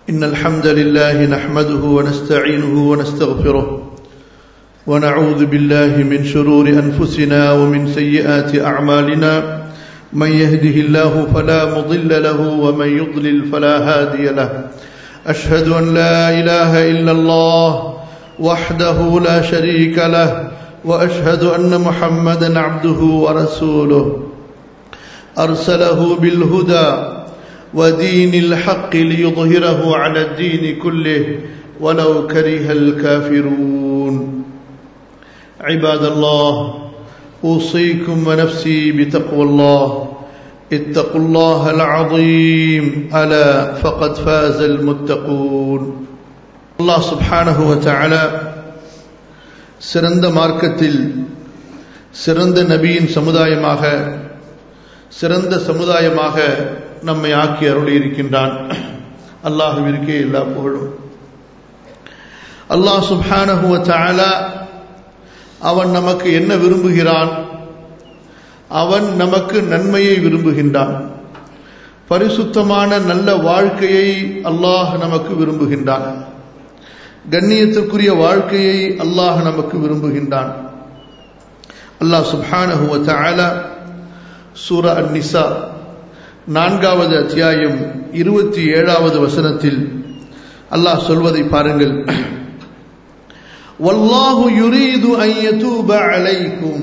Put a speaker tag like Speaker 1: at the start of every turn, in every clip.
Speaker 1: إن الحمد لله نحمده ونستعينه ونستغفره ونعوذ بالله من شرور أنفسنا ومن سيئات أعمالنا من يهده الله فلا مضل له ومن يضلل فلا هادي له أشهد أن لا إله إلا الله وحده لا شريك له وأشهد أن محمدا عبده ورسوله أرسله بالهدى ودين الحق ليظهره على الدين كله ولو كره الكافرون عباد الله أوصيكم ونفسي بتقوى الله اتقوا الله العظيم ألا فقد فاز المتقون الله سبحانه وتعالى சிறந்த மார்க்கத்தில் சிறந்த நபியின் சமுதாயமாக சிறந்த சமுதாயமாக நம்மை ஆக்கி அருளி இருக்கின்றான் அல்லாஹுவிற்கே எல்லா புகழும் அல்லாஹ் சுப்ஹானஹுவ தஆலா அவன் நமக்கு என்ன விரும்புகிறான் அவன் நமக்கு நன்மையை விரும்புகின்றான் பரிசுத்தமான நல்ல வாழ்க்கையை அல்லாஹ் நமக்கு விரும்புகின்றான் கண்ணியத்திற்குரிய வாழ்க்கையை அல்லாஹ் நமக்கு விரும்புகின்றான் அல்லாஹ் சுப்ஹானஹுவ தஆலா சூரா அந்நிசா நான்காவது அத்தியாயம் இருபத்தி ஏழாவது வசனத்தில் அல்லாஹ் சொல்வதை பாருங்கள் வல்லாஹு யுரீது அன் யதூப அலைக்கும்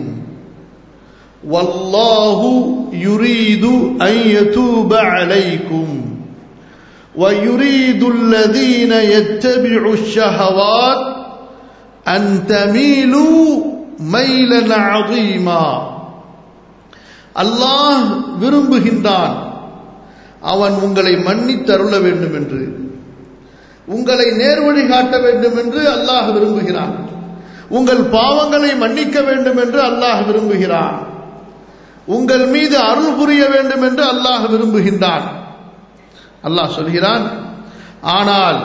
Speaker 1: வல்லாஹு யுரீது அன் யதூப அலைக்கும் ويريد الذين يتبعوا الشهوات أن تميلوا ميلا عظيما அல்லாஹ் விரும்புகின்றான் அவன் உங்களை மன்னித்தருள வேண்டும் என்று உங்களை நேர்வழி காட்ட வேண்டும் என்று அல்லாஹ் விரும்புகிறான் உங்கள் பாவங்களை மன்னிக்க வேண்டும் என்று அல்லாஹ் விரும்புகிறான் உங்கள் மீது அருள் புரிய வேண்டும் என்று அல்லாஹ் விரும்புகின்றான் அல்லாஹ் சொல்கிறான் ஆனால்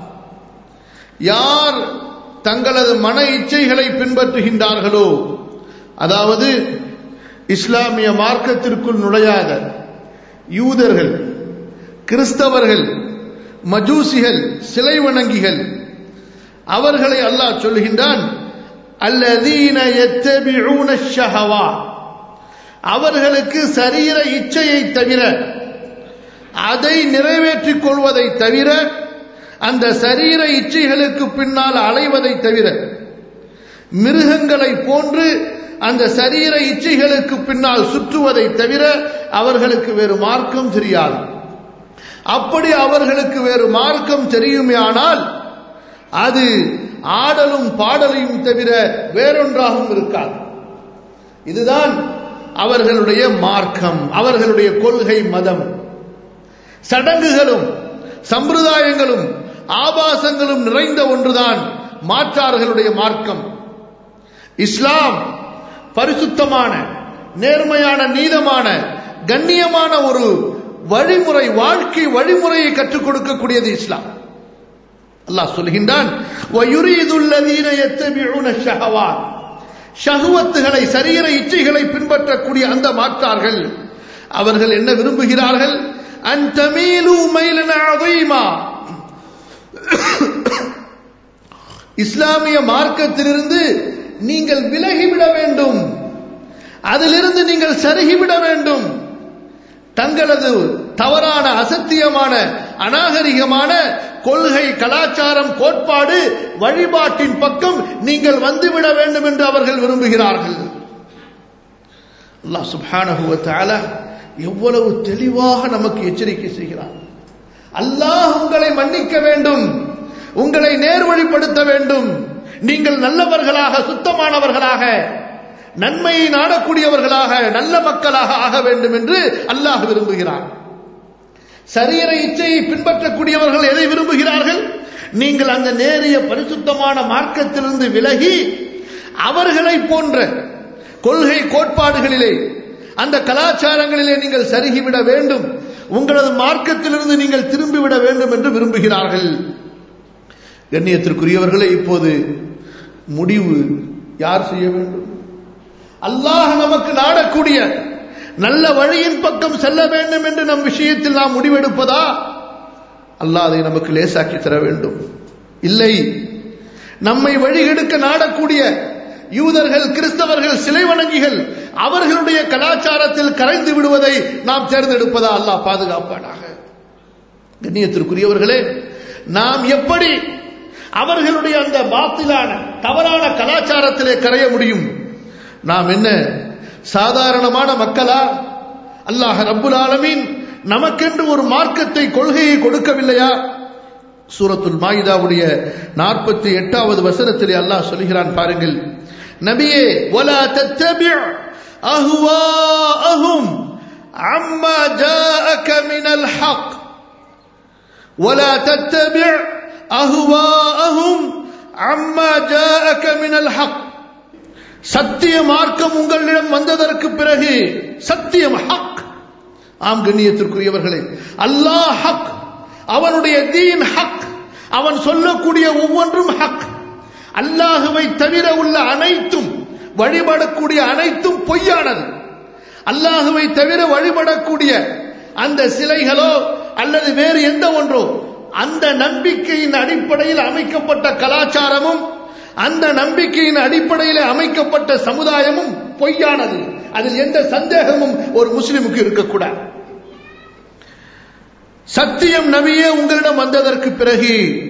Speaker 1: யார் தங்களது மன இச்சைகளை பின்பற்றுகின்றார்களோ அதாவது இஸ்லாமிய மார்க்கத்திற்குள் நுழையாத யூதர்கள் கிறிஸ்தவர்கள் மஜூசிகள் சிலை வணங்கிகள் அவர்களை அல்லாஹ் சொல்கின்றான் அல்லதீன எத்தபிஊன ஷஹவா அவர்களுக்கு சரீர இச்சையை தவிர அதை நிறைவேற்றிக் கொள்வதை தவிர அந்த சரீர இச்சைகளுக்கு பின்னால் அலைவதை தவிர மிருகங்களை போன்று அந்த சரீர இச்சைகளுக்கு பின்னால் சுற்றுவதை தவிர அவர்களுக்கு வேறு மார்க்கம் தெரியாது அப்படி அவர்களுக்கு வேறு மார்க்கம் தெரியுமே ஆனால் அது ஆடலும் பாடலையும் தவிர வேறொன்றாகவும் இருக்காது இதுதான் அவர்களுடைய மார்க்கம் அவர்களுடைய கொள்கை மதம் சடங்குகளும் சம்பிரதாயங்களும் ஆபாசங்களும் நிறைந்த ஒன்றுதான் மாற்றார்களுடைய மார்க்கம் இஸ்லாம் பரிசுத்தமான நேர்மையான நீதமான கண்ணியமான ஒரு வழிமுறை வாழ்க்கை வழிமுறையை கற்றுக் கொடுக்கக்கூடியது இஸ்லாம் அல்லாஹ் சொல்கின்றான் ஷஹுவத்துகளை சரீர இச்சைகளை பின்பற்றக்கூடிய அந்த மாற்றார்கள் அவர்கள் என்ன விரும்புகிறார்கள் இஸ்லாமிய மார்க்கத்திலிருந்து நீங்கள் விலகிவிட வேண்டும் அதிலிருந்து நீங்கள் சருகிவிட வேண்டும் தங்களது தவறான அசத்தியமான அநாகரிகமான கொள்கை கலாச்சாரம் கோட்பாடு வழிபாட்டின் பக்கம் நீங்கள் வந்துவிட வேண்டும் என்று அவர்கள் விரும்புகிறார்கள் அல்லாஹ் சுபானகுவத்தால எவ்வளவு தெளிவாக நமக்கு எச்சரிக்கை செய்கிறார் அல்லாஹ் உங்களை மன்னிக்க வேண்டும் உங்களை நேர்வழிப்படுத்த வேண்டும் நீங்கள் நல்லவர்களாக சுத்தமானவர்களாக நன்மையை நாடக்கூடியவர்களாக நல்ல மக்களாக ஆக வேண்டும் என்று அல்லாஹ் விரும்புகிறார் சரீர இச்சையை பின்பற்றக்கூடியவர்கள் எதை விரும்புகிறார்கள் நீங்கள் அந்த நேரிய பரிசுத்தமான மார்க்கத்திலிருந்து விலகி அவர்களை போன்ற கொள்கை கோட்பாடுகளிலே அந்த கலாச்சாரங்களிலே நீங்கள் சருகிவிட வேண்டும் உங்களது மார்க்கத்திலிருந்து நீங்கள் திரும்பிவிட வேண்டும் என்று விரும்புகிறார்கள் கண்ணியத்திற்குரியவர்களே இப்போது முடிவு யார் செய்ய வேண்டும் அல்லாஹ் நமக்கு நாடக்கூடிய நல்ல வழியின் பக்கம் செல்ல வேண்டும் என்று நம் விஷயத்தில் நாம் முடிவெடுப்பதா அல்லாஹ் அதை நமக்கு லேசாக்கி தர வேண்டும் இல்லை நம்மை வழிகெடுக்க நாடக்கூடிய யூதர்கள் கிறிஸ்தவர்கள் சிலை வணங்கிகள் அவர்களுடைய கலாச்சாரத்தில் கரைந்து விடுவதை நாம் தேர்ந்தெடுப்பதா அல்லாஹ் பாதுகாப்பானாக கண்ணியத்திற்குரியவர்களே நாம் எப்படி அவர்களுடைய அந்த பாத்திலான தவறான கலாச்சாரத்திலே கரைய முடியும் நாம் என்ன சாதாரணமான மக்களா அல்லாஹ் ரப்புல் ஆலமீன் நமக்கென்று ஒரு மார்க்கத்தை கொள்கையை கொடுக்கவில்லையா சூரத்துல் மாயிதாவுடைய நாற்பத்தி எட்டாவது வசனத்திலே அல்லாஹ் சொல்கிறான் பாருங்கள் நபியே வலா தத்தபி அஹ்வாஅஹும் அம்மா ஜாஅக மினல் ஹக் ولا تتبع أهواءهم عما جاءك من الحق சத்திய மார்க்கம் உங்களிடம் வந்ததற்கு பிறகு சத்தியம் ஹக் ஆம் கண்ணியத்திற்குரியவர்களே அல்லாஹ் ஹக் அவனுடைய தீன் ஹக் அவன் சொல்லக்கூடிய ஒவ்வொன்றும் ஹக் அல்லாஹுவை தவிர உள்ள அனைத்தும் வழிபடக்கூடிய அனைத்தும் பொய்யானது அல்லாஹுவை தவிர வழிபடக்கூடிய அந்த சிலைகளோ அல்லது வேறு எந்த ஒன்றோ அந்த நம்பிக்கையின் அடிப்படையில் அமைக்கப்பட்ட கலாச்சாரமும் அந்த நம்பிக்கையின் அடிப்படையில் அமைக்கப்பட்ட சமுதாயமும் பொய்யானது அதில் எந்த சந்தேகமும் ஒரு முஸ்லிமுக்கு இருக்கக்கூடாது சத்தியம் நபியே உங்களிடம் வந்ததற்கு பிறகு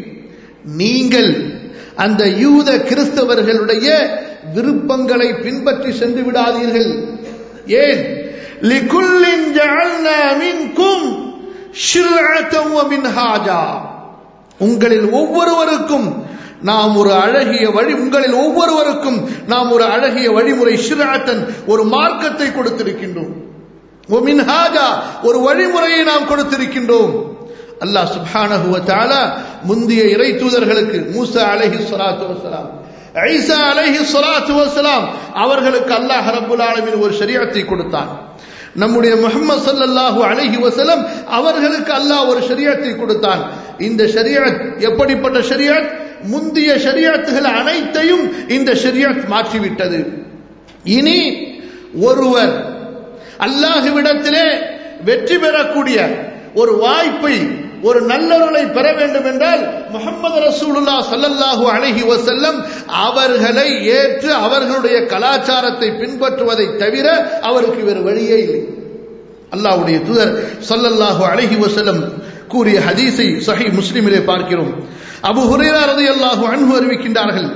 Speaker 1: நீங்கள் அந்த யூத கிறிஸ்தவர்களுடைய விருப்பங்களை பின்பற்றி சென்று விடாதீர்கள் ஏன் லிகுல்லின் ஜஅல்னா மின்கும் ஷிர்அத்தன் வ மின்ஹாஜா உங்களில் ஒவ்வொருவருக்கும் நாம் ஒரு அழகிய வழி உங்களில் ஒவ்வொருவருக்கும் நாம் ஒரு அழகிய வழிமுறை ஷிராத்தன் ஒரு மார்க்கத்தை கொடுத்திருக்கின்றோம் மின்ஹாஜா ஒரு வழிமுறையை நாம் கொடுத்திருக்கின்றோம் அல்லாஹ் சுப்ஹானஹு வ தஆலா முந்திய இறை தூதர்களுக்கு மூசா அலைஹி ஸலாத்து வஸலாம் ஈசா அலைஹி ஸலாத்து வஸலாம் அவர்களுக்கு அல்லாஹ் ரப்பல் ஆலமீன் ஒரு ஷரீஅத்தை கொடுத்தான் நம்முடைய முகமது சல்லல்லாஹு அலைஹி வஸல்லம் அவர்களுக்கு அல்லாஹ் ஒரு ஷரியத்தை கொடுத்தான் இந்த ஷரியத் எப்படிப்பட்ட ஷரியத் முந்திய ஷரியத்துகள் அனைத்தையும் இந்த ஷரியத் மாற்றிவிட்டது இனி ஒருவர் அல்லாஹுவிடத்திலே வெற்றி பெறக்கூடிய ஒரு வாய்ப்பை ஒரு நல்லொருளை பெற வேண்டும் என்றால் முகமது ரசூலுல்லா சல்லல்லாஹு அலைஹி வசல்லம் அவர்களை ஏற்று அவர்களுடைய கலாச்சாரத்தை பின்பற்றுவதை தவிர அவருக்கு வேறு வழியே இல்லை அல்லாஹ்வுடைய தூதர் சல்லல்லாஹு அலைஹி வசல்லம் கூறிய ஹதீஸை சஹி முஸ்லிமிலே பார்க்கிறோம் அபு ஹுரைரா ரலியல்லாஹு அன்ஹு அறிவிக்கின்றார்கள்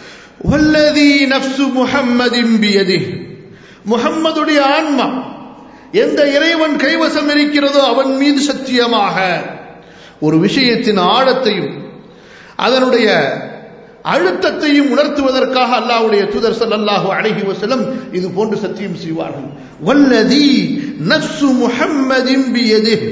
Speaker 1: வல்லதி நஃப்சு முஹம்மதின் பியதிஹ் முஹம்மதுடைய ஆன்மா எந்த இறைவன் கைவசம் இருக்கிறதோ அவன் மீது சத்தியமாக ஒரு விஷயத்தின் ஆழத்தையும் அதனுடைய அழுத்தத்தையும் உணர்த்துவதற்காக அல்லாஹ்வுடைய தூதர் ஸல்லல்லாஹு அலைஹி வஸல்லம் இது போன்று சத்தியம் செய்வார்கள் வல்லதி நஃப்சு முஹம்மதின் பியதிஹ்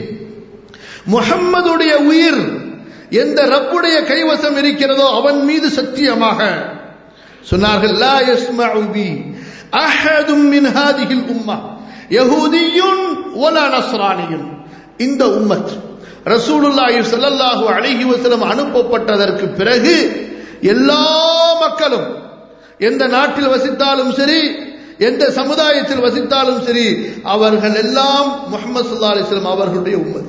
Speaker 1: முஹம்மதுடைய உயிர் எந்த ரப்புடைய கைவசம் இருக்கிறதோ அவன் மீது சத்தியமாக சொன்னார்கள் லா யஸ்மஉ பி அஹதும் மின் ஹாதிஹில் உம்மah யஹூதியுன் வலா நஸ்ரானியுன் இந்த உம்மத் ரசூலுல்லாஹி ஸல்லல்லாஹு அலைஹி வஸல்லம் அனுப்பப்பட்டதற்கு பிறகு எல்லா மக்களும் எந்த நாட்டில் வசித்தாலும் சரி எந்த சமுதாயத்தில் வசித்தாலும் சரி அவர்கள் எல்லாம் முகமது சல்லா அலிஸ்லாம் அவர்களுடைய உம்மத்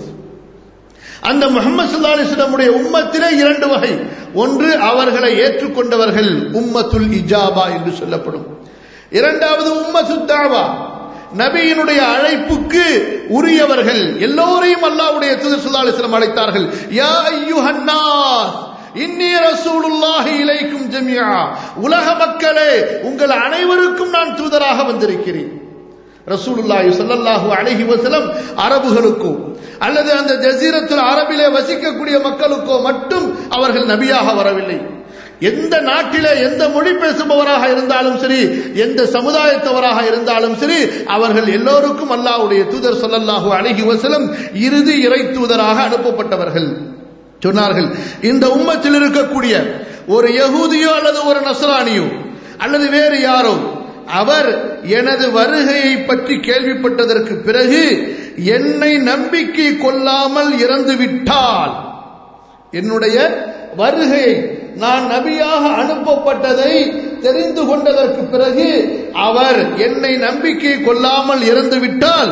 Speaker 1: அந்த முகமது சல்லா அலிஸ்லமுடைய உம்மத்திலே இரண்டு வகை ஒன்று அவர்களை ஏற்றுக்கொண்டவர்கள் உம்மத்துல் இஜாபா என்று சொல்லப்படும் இரண்டாவது உம்மத்து தாவா நபியினுடைய அழைப்புக்கு உரியவர்கள் எல்லோரையும் அல்லாவுடைய தூதர் சல்லா அலிஸ்லாம் அழைத்தார்கள் யா ஐயுஹன்னாஸ் இன்னி ரசூலுல்லாஹி இலைக்கும் ஜமியா உலக மக்களே உங்கள் அனைவருக்கும் நான் தூதராக வந்திருக்கிறேன் ரசூலுல்லாஹி ஸல்லல்லாஹு அலைஹி வஸல்லம் அரபுகளுக்கோ அல்லது அந்த ஜசீரத்துல் அரபிலே வசிக்கக்கூடிய மக்களுக்கோ மட்டும் அவர்கள் நபியாக வரவில்லை எந்த நாட்டிலே எந்த மொழி பேசுபவராக இருந்தாலும் சரி எந்த சமுதாயத்தவராக இருந்தாலும் சரி அவர்கள் எல்லோருக்கும் அல்லாஹ்வுடைய தூதர் ஸல்லல்லாஹு அலைஹி வஸல்லம் இறுதி இறை தூதராக அனுப்பப்பட்டவர்கள் சொன்னார்கள் இந்த உம்மத்தில் இருக்கக்கூடிய ஒரு யகூதியோ அல்லது ஒரு நசரானியோ அல்லது வேறு யாரோ அவர் எனது வருகையை பற்றி கேள்விப்பட்டதற்கு பிறகு என்னை நம்பிக்கை கொள்ளாமல் இறந்து விட்டால் என்னுடைய வருகையை நான் நபியாக அனுப்பப்பட்டதை தெரிந்து கொண்டதற்கு பிறகு அவர் என்னை நம்பிக்கை கொள்ளாமல் இறந்து விட்டால்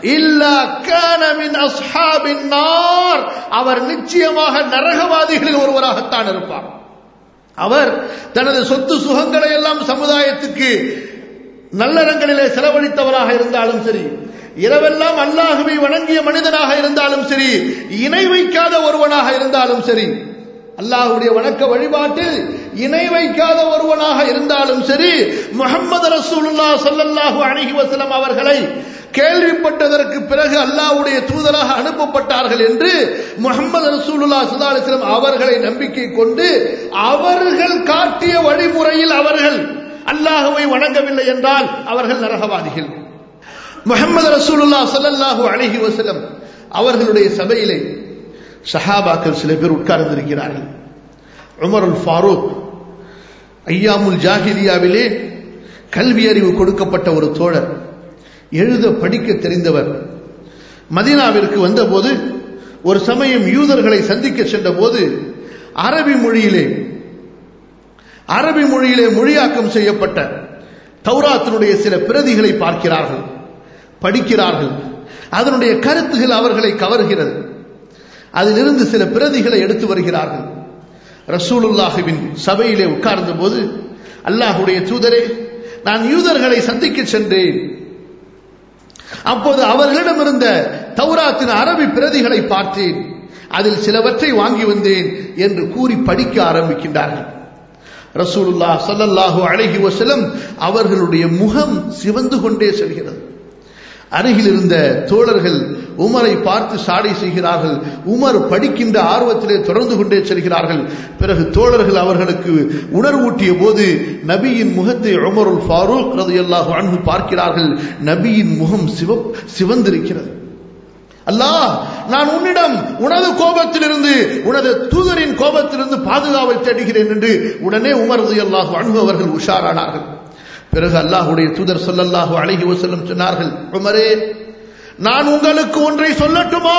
Speaker 1: இல்லா கான மின் அஸ்ஹாபின் நார் அவர் நிச்சயமாக நரகவாதிகளில் ஒருவராகத்தான் இருப்பார் அவர் தனது சொத்து சுகங்களை எல்லாம் சமுதாயத்துக்கு நல்லறங்களிலே செலவழித்தவராக இருந்தாலும் சரி இரவெல்லாம் அல்லாஹுவை வணங்கிய மனிதனாக இருந்தாலும் சரி இணை வைக்காத ஒருவனாக இருந்தாலும் சரி அல்லாஹுடைய வணக்க வழிபாட்டில் இணை வைக்காத ஒருவனாக இருந்தாலும் சரி முகமது ரசூலுல்லா சொல்லல்லாஹு அணுகி வசலம் அவர்களை கேள்விப்பட்டதற்கு பிறகு அல்லாஹ்வுடைய தூதராக அனுப்பப்பட்டார்கள் என்று முகமது ரசூலுல்லா சுல்லா அலிஸ்லாம் அவர்களை நம்பிக்கை கொண்டு அவர்கள் காட்டிய வழிமுறையில் அவர்கள் அல்லாஹுவை வணங்கவில்லை என்றால் அவர்கள் நரகவாதிகள் முகமது ரசூலுல்லா சல்லல்லாஹு அழகி வசலம் அவர்களுடைய சபையிலே சஹாபாக்கள் சில பேர் உட்கார்ந்திருக்கிறார்கள் உமருல் ஃபாரூக் ஐயாமுல் ஜாஹிலியாவிலே கல்வி அறிவு கொடுக்கப்பட்ட ஒரு தோழர் எழுத படிக்க தெரிந்தவர் மதீனாவிற்கு வந்தபோது ஒரு சமயம் யூதர்களை சந்திக்க சென்ற போது அரபி மொழியிலே அரபி மொழியிலே மொழியாக்கம் செய்யப்பட்ட தௌராத்தினுடைய சில பிரதிகளை பார்க்கிறார்கள் படிக்கிறார்கள் அதனுடைய கருத்துகள் அவர்களை கவர்கிறது அதிலிருந்து சில பிரதிகளை எடுத்து வருகிறார்கள் ரசூலுல்லாஹுவின் சபையிலே உட்கார்ந்த போது அல்லாஹுடைய தூதரே நான் யூதர்களை சந்திக்க சென்றேன் அப்போது அவர்களிடம் இருந்த தௌராத்தின் அரபி பிரதிகளை பார்த்தேன் அதில் சிலவற்றை வாங்கி வந்தேன் என்று கூறி படிக்க ஆரம்பிக்கின்றார்கள் ரசூலுல்லா சல்லல்லாஹு அழகி வசலம் அவர்களுடைய முகம் சிவந்து கொண்டே செல்கிறது அருகில் இருந்த தோழர்கள் உமரை பார்த்து சாடை செய்கிறார்கள் உமர் படிக்கின்ற ஆர்வத்திலே தொடர்ந்து கொண்டே செல்கிறார்கள் பிறகு தோழர்கள் அவர்களுக்கு உணர்வூட்டிய போது நபியின் முகத்தை உமருல் ஃபாரூக் ரதையல்லாஹு அன்பு பார்க்கிறார்கள் நபியின் முகம் சிவ சிவந்திருக்கிறது அல்லாஹ் நான் உன்னிடம் உனது கோபத்திலிருந்து உனது தூதரின் கோபத்திலிருந்து பாதுகாவல் தேடுகிறேன் என்று உடனே உமர் அல்லாஹு அன்பு அவர்கள் உஷாரானார்கள் பிறகு அல்லாஹுடைய தூதர் சொல்லல்லாஹு அழகி வசல்லம் சொன்னார்கள் உமரே நான் உங்களுக்கு ஒன்றை சொல்லட்டுமா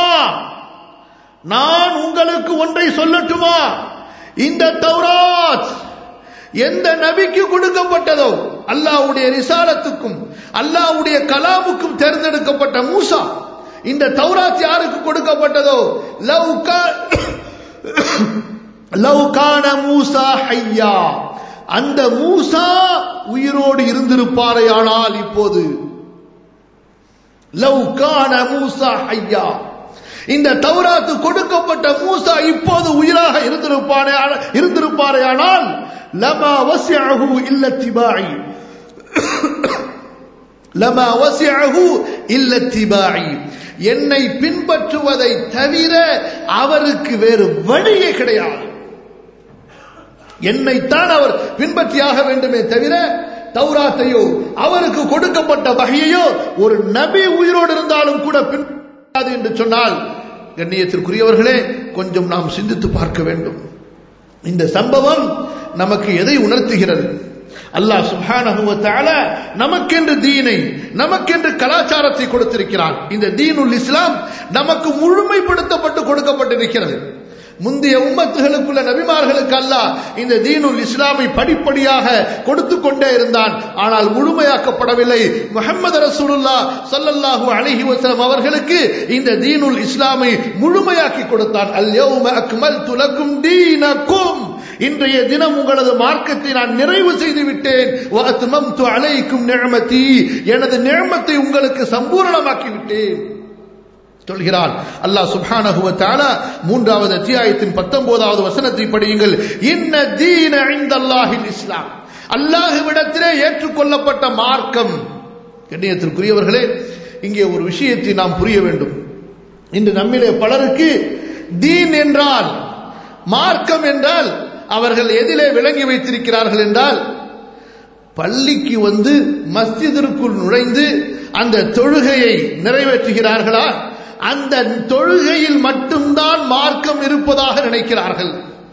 Speaker 1: நான் உங்களுக்கு ஒன்றை சொல்லட்டுமா இந்த தௌராத் எந்த நபிக்கு கொடுக்கப்பட்டதோ அல்லாஹ்வுடைய ரிசாலத்துக்கும் அல்லாஹ்வுடைய கலாமுக்கும் தேர்ந்தெடுக்கப்பட்ட மூசா இந்த தௌராத் யாருக்கு கொடுக்கப்பட்டதோ லவ் லவ் கான மூசா ஹையா அந்த மூசா உயிரோடு இருந்திருப்பாரையானால் இப்போது லவ் கான மூசா ஹையா இந்த தௌராத்து கொடுக்கப்பட்ட மூசா இப்போது உயிராக இருந்திருப்பானே இருந்திருப்பாரையானால் லமா வசியஹு இல்லத்திபாய் லமா வசியஹு இல்லத்திபாய் என்னை பின்பற்றுவதை தவிர அவருக்கு வேறு வழியே கிடையாது என்னைத்தான் அவர் பின்பற்றியாக வேண்டுமே தவிர தௌராத்தையோ அவருக்கு கொடுக்கப்பட்ட வகையையோ ஒரு நபி உயிரோடு இருந்தாலும் கூட பின்பற்றாது என்று சொன்னால் கண்ணியத்திற்குரியவர்களே கொஞ்சம் நாம் சிந்தித்து பார்க்க வேண்டும் இந்த சம்பவம் நமக்கு எதை உணர்த்துகிறது அல்லாஹ் சுபானகுவத்தால நமக்கென்று தீனை நமக்கென்று கலாச்சாரத்தை கொடுத்திருக்கிறான் இந்த தீனுல் இஸ்லாம் நமக்கு முழுமைப்படுத்தப்பட்டு கொடுக்கப்பட்டிருக்கிறது முந்தைய உம்மத்துகளுக்குள்ள நபிமார்களுக்கு அல்ல இந்த தீனுல் இஸ்லாமை படிப்படியாக கொடுத்து கொண்டே இருந்தான் ஆனால் முழுமையாக்கப்படவில்லை முகமது ரசூலுல்லா சல்லல்லாஹு அலைஹி வஸல்லம் அவர்களுக்கு இந்த தீனுல் இஸ்லாமை முழுமையாக்கி கொடுத்தான் அல்யௌம அக்மல்து லக்கும் தீனக்கும் இன்றைய தினம் உங்களது மார்க்கத்தை நான் நிறைவு செய்து விட்டேன் வஅத்மம்து அலைக்கும் நிஅமதி எனது நிஅமத்தை உங்களுக்கு சம்பூரணமாக்கி விட்டேன் சொல்கிறான் அல்லாஹ் சுப்ஹானஹு வ தஆலா மூன்றாவது அத்தியாயத்தின் 19வது வசனத்தை படியுங்கள் இன்ன தீன இன்தல்லாஹில் இஸ்லாம் அல்லாஹ்விடத்திலே ஏற்றுக்கொள்ளப்பட்ட மார்க்கம் கண்ணியத்திற்குரியவர்களே இங்கே ஒரு விஷயத்தை நாம் புரிய வேண்டும் இன்று நம்மிலே பலருக்கு தீன் என்றால் மார்க்கம் என்றால் அவர்கள் எதிலே விளங்கி வைத்திருக்கிறார்கள் என்றால் பள்ளிக்கு வந்து மஸ்ஜிதிற்குள் நுழைந்து அந்த தொழுகையை நிறைவேற்றுகிறார்களா அந்த தொழுகையில் மட்டும்தான் மார்க்கம் இருப்பதாக நினைக்கிறார்கள்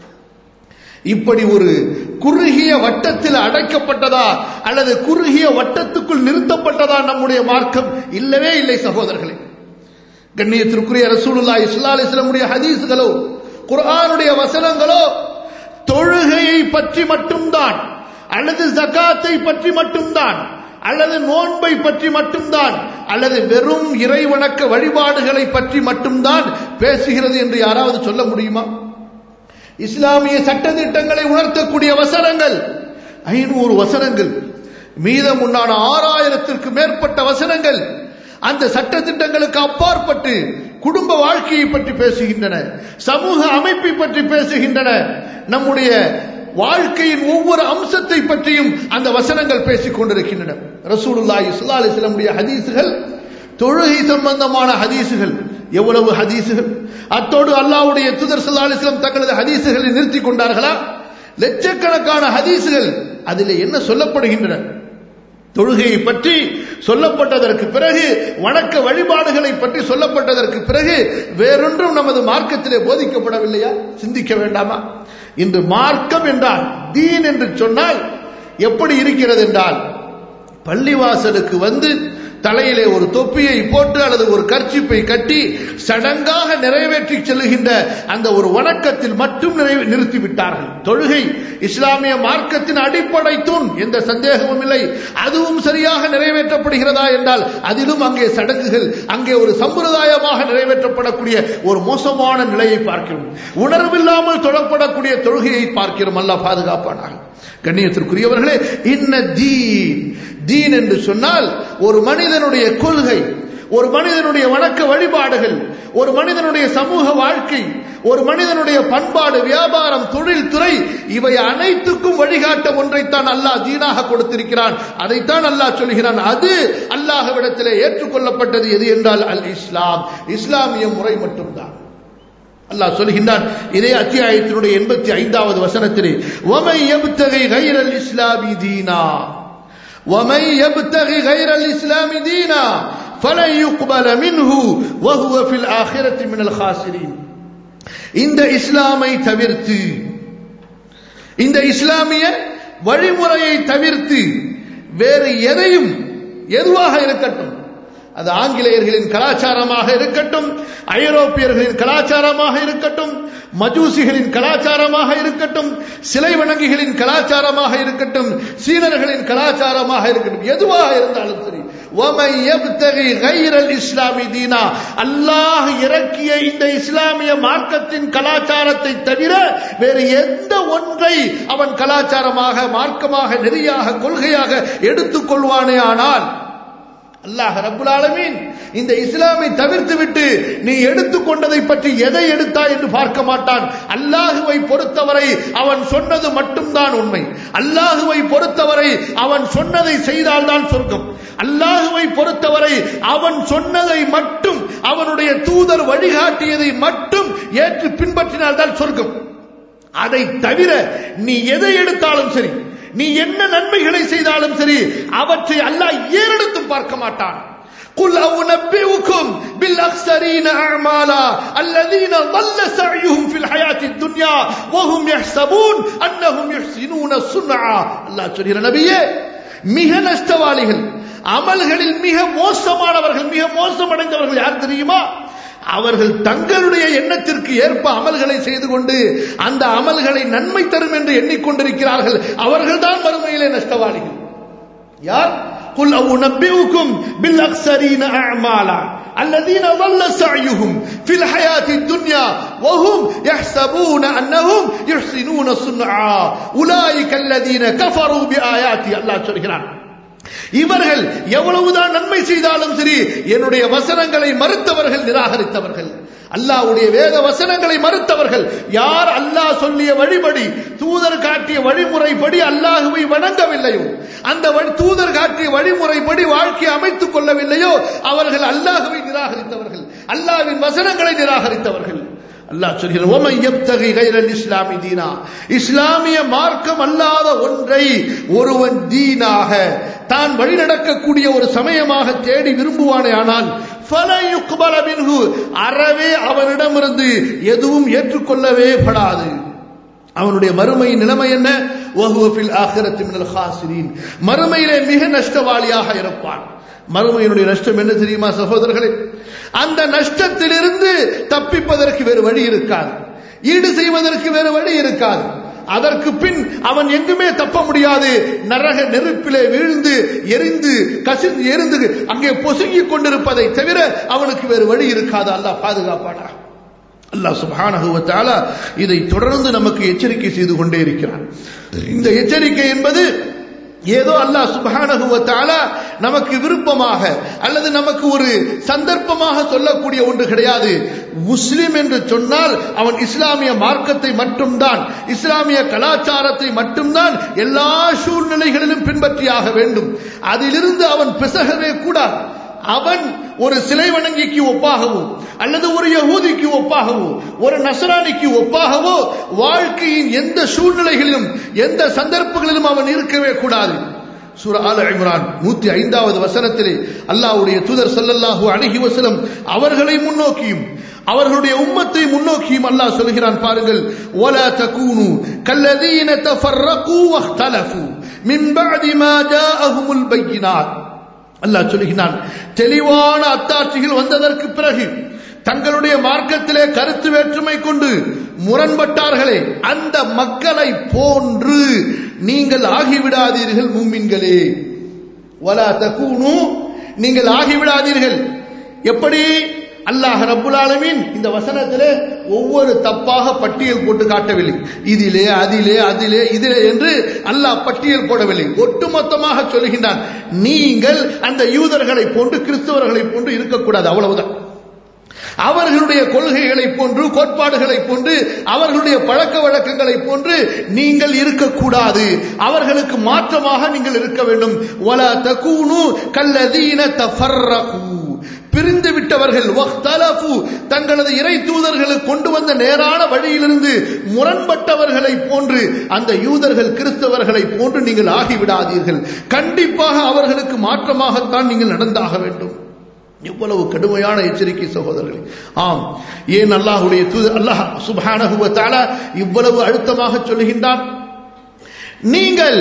Speaker 1: இப்படி ஒரு குறுகிய வட்டத்தில் அடைக்கப்பட்டதா அல்லது குறுகிய வட்டத்துக்குள் நிறுத்தப்பட்டதா நம்முடைய மார்க்கம் இல்லவே இல்லை சகோதரர்களே கண்ணியத்திற்குரிய ரசூலுல்லா இஸ்லா அலிஸ்லமுடைய ஹதீஸ்களோ குர்ஆனுடைய வசனங்களோ தொழுகையை பற்றி மட்டும்தான் அல்லது ஜகாத்தை பற்றி மட்டும்தான் அல்லது நோன்பை பற்றி மட்டும்தான் அல்லது வெறும் இறை வணக்க வழிபாடுகளை பற்றி மட்டும்தான் பேசுகிறது என்று யாராவது சொல்ல முடியுமா இஸ்லாமிய சட்டத்திட்டங்களை உணர்த்தக்கூடிய வசனங்கள் ஐநூறு வசனங்கள் மீதம் உண்டான ஆறாயிரத்திற்கு மேற்பட்ட வசனங்கள் அந்த சட்டத்திட்டங்களுக்கு அப்பாற்பட்டு குடும்ப வாழ்க்கையை பற்றி பேசுகின்றன சமூக அமைப்பை பற்றி பேசுகின்றன நம்முடைய வாழ்க்கையின் ஒவ்வொரு அம்சத்தை பற்றியும் அந்த வசனங்கள் பேசிக் கொண்டிருக்கின்றன ரசூலுல்லாஹி ஸல்லல்லாஹு அலைஹி வஸல்லமுடைய ஹதீஸுகள் தொழுகை சம்பந்தமான ஹதீஸுகள் எவ்வளவு ஹதீஸுகள் அத்தோடு அல்லாஹ்வுடைய தூதர் ஸல்லல்லாஹு அலைஹி வஸல்லம் தங்களது ஹதீஸுகளை நிறுத்தி கொண்டார்களா லட்சக்கணக்கான ஹதீஸுகள் அதில் என்ன சொல்லப்படுகின்றன தொழுகையை பற்றி சொல்லப்பட்டதற்கு பிறகு வணக்க வழிபாடுகளை பற்றி சொல்லப்பட்டதற்கு பிறகு வேறொன்றும் நமது மார்க்கத்திலே போதிக்கப்படவில்லையா சிந்திக்க வேண்டாமா இன்று மார்க்கம் என்றால் தீன் என்று சொன்னால் எப்படி இருக்கிறது என்றால் பள்ளிவாசலுக்கு வந்து தலையிலே ஒரு தொப்பியை போட்டு அல்லது ஒரு கர்ச்சிப்பை கட்டி சடங்காக நிறைவேற்றி செல்லுகின்ற அந்த ஒரு வணக்கத்தில் மட்டும் நிறைவே நிறுத்தி விட்டார்கள் தொழுகை இஸ்லாமிய மார்க்கத்தின் அடிப்படை தூண் எந்த சந்தேகமும் இல்லை அதுவும் சரியாக நிறைவேற்றப்படுகிறதா என்றால் அதிலும் அங்கே சடங்குகள் அங்கே ஒரு சம்பிரதாயமாக நிறைவேற்றப்படக்கூடிய ஒரு மோசமான நிலையை பார்க்கிறோம் உணர்வில்லாமல் தொடரப்படக்கூடிய தொழுகையை பார்க்கிறோம் அல்ல பாதுகாப்பானாக கண்ணியத்திற்குரியவர்களே இன்ன தீன் தீன் என்று சொன்னால் ஒரு மனிதனுடைய கொள்கை ஒரு மனிதனுடைய வணக்க வழிபாடுகள் ஒரு மனிதனுடைய சமூக வாழ்க்கை ஒரு மனிதனுடைய பண்பாடு வியாபாரம் தொழில் துறை இவை அனைத்துக்கும் வழிகாட்ட ஒன்றைத்தான் அல்லாஹ் தீனாக கொடுத்திருக்கிறான் அதைத்தான் அல்லாஹ் சொல்கிறான் அது அல்லாஹ்விடத்திலே ஏற்றுக்கொள்ளப்பட்டது எது என்றால் அல் இஸ்லாம் இஸ்லாமிய முறை மட்டும்தான் அல்லாஹ் சொல்கின்றான் இதே அத்தியாயத்தினுடைய எண்பத்தி ஐந்தாவது வசனத்திலே ஒமை எபுத்தகை கைரல் இஸ்லாமி தீனா ومن يبتغي غير الإسلام دينا فلن يقبل منه وهو في الآخرة من الخاسرين இந்த இஸ்லாமை தவிர்த்து இந்த இஸ்லாமிய வழிமுறையை தவிர்த்து வேறு எதையும் எதுவாக இருக்கட்டும் அது ஆங்கிலேயர்களின் கலாச்சாரமாக இருக்கட்டும் ஐரோப்பியர்களின் கலாச்சாரமாக இருக்கட்டும் மஜூசிகளின் கலாச்சாரமாக இருக்கட்டும் சிலை வணங்கிகளின் கலாச்சாரமாக இருக்கட்டும் சீனர்களின் கலாச்சாரமாக இருக்கட்டும் எதுவாக இருந்தாலும் சரி இஸ்லாமி தீனா அல்லாஹ் இறக்கிய இந்த இஸ்லாமிய மார்க்கத்தின் கலாச்சாரத்தை தவிர வேறு எந்த ஒன்றை அவன் கலாச்சாரமாக மார்க்கமாக நெறியாக கொள்கையாக எடுத்துக் கொள்வானே ஆனால் அல்லாஹ் ரபுல் ஆலமீன் இந்த இஸ்லாமை தவிர்த்து விட்டு நீ எடுத்துக்கொண்டதை பற்றி எதை எடுத்தாய் என்று பார்க்க மாட்டான் அல்லாஹுவை பொறுத்தவரை அவன் சொன்னது மட்டும்தான் உண்மை அல்லாஹுவை பொறுத்தவரை அவன் சொன்னதை செய்தால்தான் சொர்க்கம் அல்லாஹுவை பொறுத்தவரை அவன் சொன்னதை மட்டும் அவனுடைய தூதர் வழிகாட்டியதை மட்டும் ஏற்று பின்பற்றினால்தான் சொர்க்கம் அதை தவிர நீ எதை எடுத்தாலும் சரி நீ என்ன நன்மைகளை செய்தாலும் சரி அவற்றை அல்லாஹ் ஏறெடுத்தும் பார்க்க மாட்டான் قل أنبئكم بالأخسرين أعمالا الذين ضل سعيهم في الحياة الدنيا وهم يحسبون أنهم يحسنون صنعا الله சொல்கிற நபியே மிக நஷ்டவாளிகள் அமல்களில் மிக மோசமானவர்கள் மிக மோசமடைந்தவர்கள் யார் தெரியுமா அவர்கள் தங்களுடைய எண்ணத்திற்கு ஏற்ப அமல்களை செய்து கொண்டு அந்த அமல்களை நன்மை தரும் என்று எண்ணிக்கொண்டிருக்கிறார்கள் அவர்கள்தான் மறுமையிலே நஷ்டவாளிகள் யார் قل أنبئكم بالأخسرين أعمالا الذين ضل سعيهم في الحياة الدنيا وهم يحسبون أنهم يحسنون صنعا أولئك الذين كفروا بآياتي الله சொல்கிறான் இவர்கள் எவ்வளவுதான் நன்மை செய்தாலும் சரி என்னுடைய வசனங்களை மறுத்தவர்கள் நிராகரித்தவர்கள் அல்லாஹ்வுடைய வேத வசனங்களை மறுத்தவர்கள் யார் அல்லாஹ் சொல்லிய வழிபடி தூதர் காட்டிய வழிமுறைப்படி அல்லாஹுவை வணங்கவில்லையோ அந்த தூதர் காட்டிய வழிமுறைப்படி வாழ்க்கை அமைத்துக் கொள்ளவில்லையோ அவர்கள் அல்லாஹுவை நிராகரித்தவர்கள் அல்லாஹ்வின் வசனங்களை நிராகரித்தவர்கள் அல்லாஹ் சொல்கிறார் ஓமை எப்தகை கைரல் இஸ்லாமி தீனா இஸ்லாமிய மார்க்கம் அல்லாத ஒன்றை ஒருவன் தீனாக தான் வழிநடக்கக்கூடிய ஒரு சமயமாக தேடி விரும்புவானே ஆனால் அறவே அவனிடமிருந்து எதுவும் ஏற்றுக்கொள்ளவே படாது அவனுடைய மறுமை நிலைமை என்ன மறுமையிலே மிக நஷ்டவாளியாக இருப்பான் மறுமையினுடைய நஷ்டம் என்ன தெரியுமா சகோதரர்களே அந்த நஷ்டத்திலிருந்து தப்பிப்பதற்கு வேறு வழி இருக்காது ஈடு செய்வதற்கு வேறு வழி இருக்காது அதற்கு பின் அவன் எங்குமே தப்ப முடியாது நரக நெருப்பிலே வீழ்ந்து எரிந்து கசிந்து எரிந்து அங்கே பொசுங்கிக் கொண்டிருப்பதை தவிர அவனுக்கு வேறு வழி இருக்காது அல்லாஹ் பாதுகாப்பானா அல்லாஹ் சுப்ஹானஹு வ தஆலா இதை தொடர்ந்து நமக்கு எச்சரிக்கை செய்து கொண்டே இருக்கிறான் இந்த எச்சரிக்கை என்பது ஏதோ அல்லாஹ் சுப்ஹானஹு வ தஆலா நமக்கு விருப்பமாக அல்லது நமக்கு ஒரு சந்தர்ப்பமாக சொல்லக்கூடிய ஒன்று கிடையாது முஸ்லிம் என்று சொன்னால் அவன் இஸ்லாமிய மார்க்கத்தை மட்டும்தான் இஸ்லாமிய கலாச்சாரத்தை மட்டும்தான் எல்லா சூழ்நிலைகளிலும் பின்பற்றியாக வேண்டும் அதிலிருந்து அவன் பிசகவே கூடாது அவன் ஒரு சிலை வணங்கிக்கு ஒப்பாகவோ அல்லது ஒரு யகூதிக்கு ஒப்பாகவோ ஒரு நசராணிக்கு ஒப்பாகவோ வாழ்க்கையின் எந்த சூழ்நிலைகளிலும் எந்த சந்தர்ப்பங்களிலும் அவன் இருக்கவே கூடாது சூர ஆல இம்ரான் நூத்தி ஐந்தாவது வசனத்திலே அல்லாஹ்வுடைய தூதர் ஸல்லல்லாஹு அலைஹி வஸல்லம் அவர்களை முன்னோக்கியும் அவர்களுடைய உம்மத்தை முன்னோக்கியும் அல்லாஹ் சொல்கிறான் பாருங்கள் ولا تكونوا كالذين تفرقوا واختلفوا من بعد ما جاءهم البينات அல்லாஹ் சொல்கிறான் தெளிவான அத்தாட்சிகள் வந்ததற்கு பிறகு தங்களுடைய மார்க்கத்திலே கருத்து வேற்றுமை கொண்டு முரண்பட்டார்களே அந்த மக்களை போன்று நீங்கள் ஆகிவிடாதீர்கள் மூமின்களே வலா தகூனு நீங்கள் ஆகிவிடாதீர்கள் எப்படி அல்லாஹ் ரப்புல் ஆலமீன் இந்த வசனத்திலே ஒவ்வொரு தப்பாக பட்டியல் போட்டு காட்டவில்லை இதிலே அதிலே அதிலே இதிலே என்று அல்லாஹ் பட்டியல் போடவில்லை ஒட்டுமொத்தமாக சொல்லுகின்றான் நீங்கள் அந்த யூதர்களை போன்று கிறிஸ்தவர்களை போன்று இருக்கக்கூடாது அவ்வளவுதான் அவர்களுடைய கொள்கைகளை போன்று கோட்பாடுகளை போன்று அவர்களுடைய பழக்க வழக்கங்களை போன்று நீங்கள் இருக்கக்கூடாது அவர்களுக்கு மாற்றமாக நீங்கள் இருக்க வேண்டும் வலா தகூனு கல்லதீன தஃபர்ரகு பிரிந்து விட்டவர்கள் வக்தலஃபு தங்களது இறை தூதர்களுக்கு கொண்டு வந்த நேரான வழியிலிருந்து முரண்பட்டவர்களை போன்று அந்த யூதர்கள் கிறிஸ்தவர்களை போன்று நீங்கள் ஆகிவிடாதீர்கள் கண்டிப்பாக அவர்களுக்கு மாற்றமாகத்தான் நீங்கள் நடந்தாக வேண்டும் எவ்வளவு கடுமையான எச்சரிக்கை சகோதரர்களே ஆம் ஏன் அல்லாஹுடைய தூதர் அல்லாஹ் சுப்ஹானஹு வ தஆலா இவ்வளவு அழுத்தமாக சொல்லுகின்றான் நீங்கள்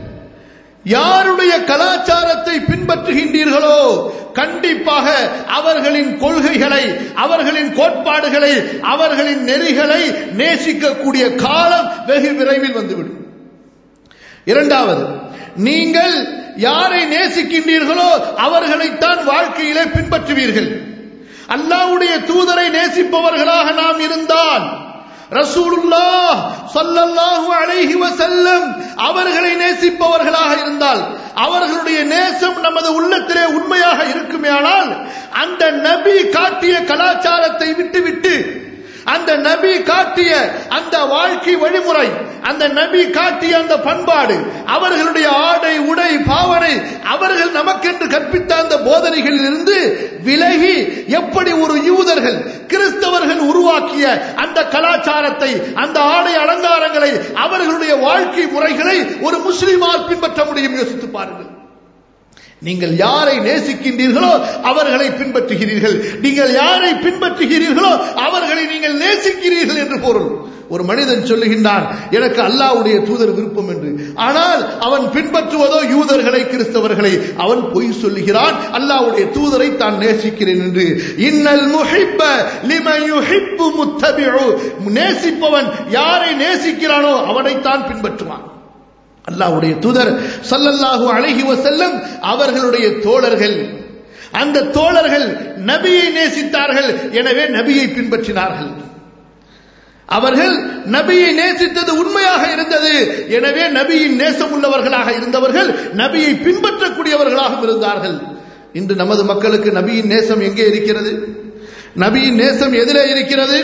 Speaker 1: யாருடைய கலாச்சாரத்தை பின்பற்றுகின்றீர்களோ கண்டிப்பாக அவர்களின் கொள்கைகளை அவர்களின் கோட்பாடுகளை அவர்களின் நெறிகளை நேசிக்கக்கூடிய காலம் வெகு விரைவில் வந்துவிடும் இரண்டாவது நீங்கள் யாரை நேசிக்கின்றீர்களோ அவர்களைத்தான் வாழ்க்கையிலே பின்பற்றுவீர்கள் அல்லாவுடைய தூதரை நேசிப்பவர்களாக நாம் இருந்தால் ரசூலுல்லாஹ் ஸல்லல்லாஹு அலைஹி வஸல்லம் அவர்களை நேசிப்பவர்களாக இருந்தால் அவர்களுடைய நேசம் நமது உள்ளத்திலே உண்மையாக இருக்குமேயானால் அந்த நபி காட்டிய கலாச்சாரத்தை விட்டுவிட்டு அந்த நபி காட்டிய அந்த வாழ்க்கை வழிமுறை அந்த நபி காட்டிய அந்த பண்பாடு அவர்களுடைய ஆடை உடை பாவனை அவர்கள் நமக்கென்று கற்பித்த அந்த போதனைகளில் இருந்து விலகி எப்படி ஒரு யூதர்கள் கிறிஸ்தவர்கள் உருவாக்கிய அந்த கலாச்சாரத்தை அந்த ஆடை அலங்காரங்களை அவர்களுடைய வாழ்க்கை முறைகளை ஒரு முஸ்லிமால் பின்பற்ற முடியும் யோசித்து பாருங்கள் நீங்கள் யாரை நேசிக்கின்றீர்களோ அவர்களை பின்பற்றுகிறீர்கள் நீங்கள் யாரை பின்பற்றுகிறீர்களோ அவர்களை நீங்கள் நேசிக்கிறீர்கள் என்று பொருள் ஒரு மனிதன் சொல்லுகின்றான் எனக்கு அல்லாவுடைய தூதர் விருப்பம் என்று ஆனால் அவன் பின்பற்றுவதோ யூதர்களை கிறிஸ்தவர்களை அவன் பொய் சொல்லுகிறான் அல்லாவுடைய தூதரை தான் நேசிக்கிறேன் என்று இன்னல் முஹிப்ப லிம யுஹிப்பு முத்தபிஉ நேசிப்பவன் யாரை நேசிக்கிறானோ அவனைத்தான் பின்பற்றுவான் அல்லாஹ்வுடைய தூதர் சல்லல்லாஹு அலைஹி வஸல்லம் அவர்களுடைய தோழர்கள் அந்த தோழர்கள் நபியை நேசித்தார்கள் எனவே நபியை பின்பற்றினார்கள் அவர்கள் நபியை நேசித்தது உண்மையாக இருந்தது எனவே நபியின் நேசம் உள்ளவர்களாக இருந்தவர்கள் நபியை பின்பற்றக்கூடியவர்களாகவும் இருந்தார்கள் இன்று நமது மக்களுக்கு நபியின் நேசம் எங்கே இருக்கிறது நபியின் நேசம் எதிலே இருக்கிறது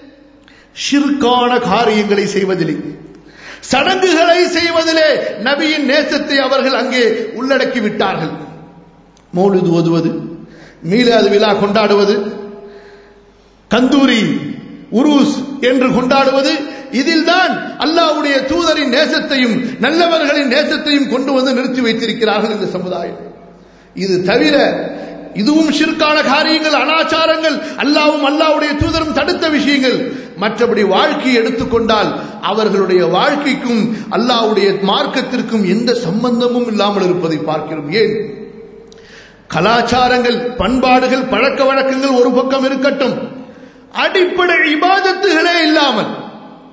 Speaker 1: ஷிர்கான காரியங்களை செய்வதில்லை சடங்குகளை செய்வதிலே நபியின் நேசத்தை அவர்கள் அங்கே உள்ளடக்கி விட்டார்கள் மௌலிது ஓதுவது மீலாது விழா கொண்டாடுவது கந்தூரி உருஸ் என்று கொண்டாடுவது இதில்தான் அல்லாவுடைய தூதரின் நேசத்தையும் நல்லவர்களின் நேசத்தையும் கொண்டு வந்து நிறுத்தி வைத்திருக்கிறார்கள் இந்த சமுதாயம் இது தவிர இதுவும் ஷிர்கான காரியங்கள் அனாச்சாரங்கள் அல்லாவும் அல்லாவுடைய தூதரும் தடுத்த விஷயங்கள் மற்றபடி வாழ்க்கையை எடுத்துக்கொண்டால் அவர்களுடைய வாழ்க்கைக்கும் அல்லாவுடைய மார்க்கத்திற்கும் எந்த சம்பந்தமும் இல்லாமல் இருப்பதை பார்க்கிறோம் ஏன் கலாச்சாரங்கள் பண்பாடுகள் பழக்க வழக்கங்கள் ஒரு பக்கம் இருக்கட்டும் அடிப்படை இபாதத்துகளே இல்லாமல்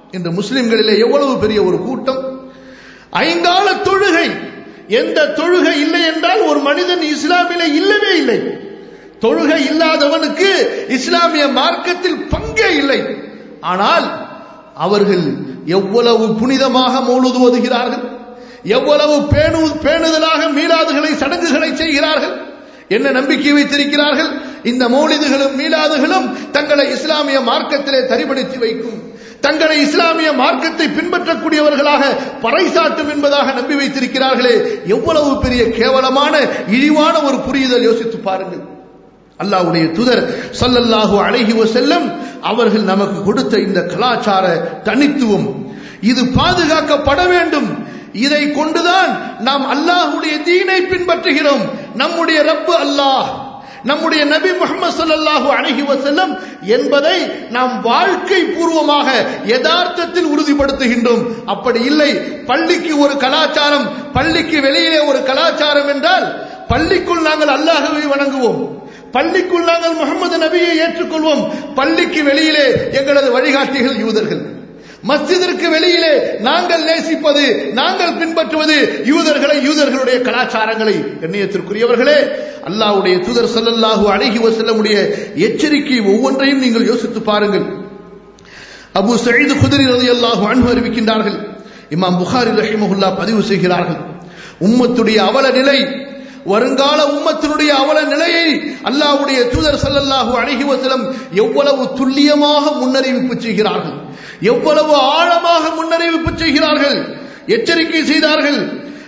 Speaker 1: இந்த முஸ்லிம்களிலே எவ்வளவு பெரிய ஒரு கூட்டம் ஐங்கால தொழுகை எந்த தொழுகை இல்லை என்றால் ஒரு மனிதன் இஸ்லாமிலே இல்லவே இல்லை தொழுகை இல்லாதவனுக்கு இஸ்லாமிய மார்க்கத்தில் பங்கே இல்லை ஆனால் அவர்கள் எவ்வளவு புனிதமாக மௌலுது ஓதுகிறார்கள் எவ்வளவு பேணு பேணுதலாக மீளாதுகளை சடங்குகளை செய்கிறார்கள் என்ன நம்பிக்கை வைத்திருக்கிறார்கள் இந்த மௌலிதுகளும் மீளாதுகளும் தங்களை இஸ்லாமிய மார்க்கத்திலே தரிபடுத்தி வைக்கும் தங்களை இஸ்லாமிய மார்க்கத்தை பின்பற்றக்கூடியவர்களாக பறைசாட்டும் என்பதாக நம்பி வைத்திருக்கிறார்களே எவ்வளவு பெரிய கேவலமான இழிவான ஒரு புரியுதல் யோசித்து பாருங்கள் அல்லாவுடைய தூதர் சல்லல்லாஹு அழகி செல்லும் அவர்கள் நமக்கு கொடுத்த இந்த கலாச்சார தனித்துவம் இது பாதுகாக்கப்பட வேண்டும் இதை கொண்டுதான் நாம் அல்லாஹுடைய தீனை பின்பற்றுகிறோம் நம்முடைய ரப்பு அல்லாஹ் நம்முடைய நபி முகமது சல்லாஹூ அழகி வசல்லம் என்பதை நாம் வாழ்க்கை பூர்வமாக யதார்த்தத்தில் உறுதிப்படுத்துகின்றோம் அப்படி இல்லை பள்ளிக்கு ஒரு கலாச்சாரம் பள்ளிக்கு வெளியிலே ஒரு கலாச்சாரம் என்றால் பள்ளிக்குள் நாங்கள் அல்லாஹுவை வணங்குவோம் பள்ளிக்குள் நாங்கள் முகமது நபியை ஏற்றுக்கொள்வோம் பள்ளிக்கு வெளியிலே எங்களது வழிகாட்டிகள் யூதர்கள் மஸ்ஜிதிற்கு வெளியிலே நாங்கள் நேசிப்பது நாங்கள் பின்பற்றுவது யூதர்களை யூதர்களுடைய கலாச்சாரங்களை கண்ணியத்திற்குரியவர்களே அல்லாவுடைய தூதர் சல்லல்லாஹு அழகி வசல்லமுடைய எச்சரிக்கை ஒவ்வொன்றையும் நீங்கள் யோசித்து பாருங்கள் அபு சயீது குதிரி ரதி அல்லாஹு அன்பு அறிவிக்கின்றார்கள் இமாம் புகாரி ரஹிமஹுல்லா பதிவு செய்கிறார்கள் உம்மத்துடைய அவல நிலை வருங்கால உம்மத்தினுடைய அவல நிலையை அல்லாவுடைய தூதர் சல்லல்லாஹு அழகி வசலம் எவ்வளவு துல்லியமாக முன்னறிவிப்பு செய்கிறார்கள் எவ்வளவு ஆழமாக முன்னறிவிப்பு செய்கிறார்கள் எச்சரிக்கை செய்தார்கள்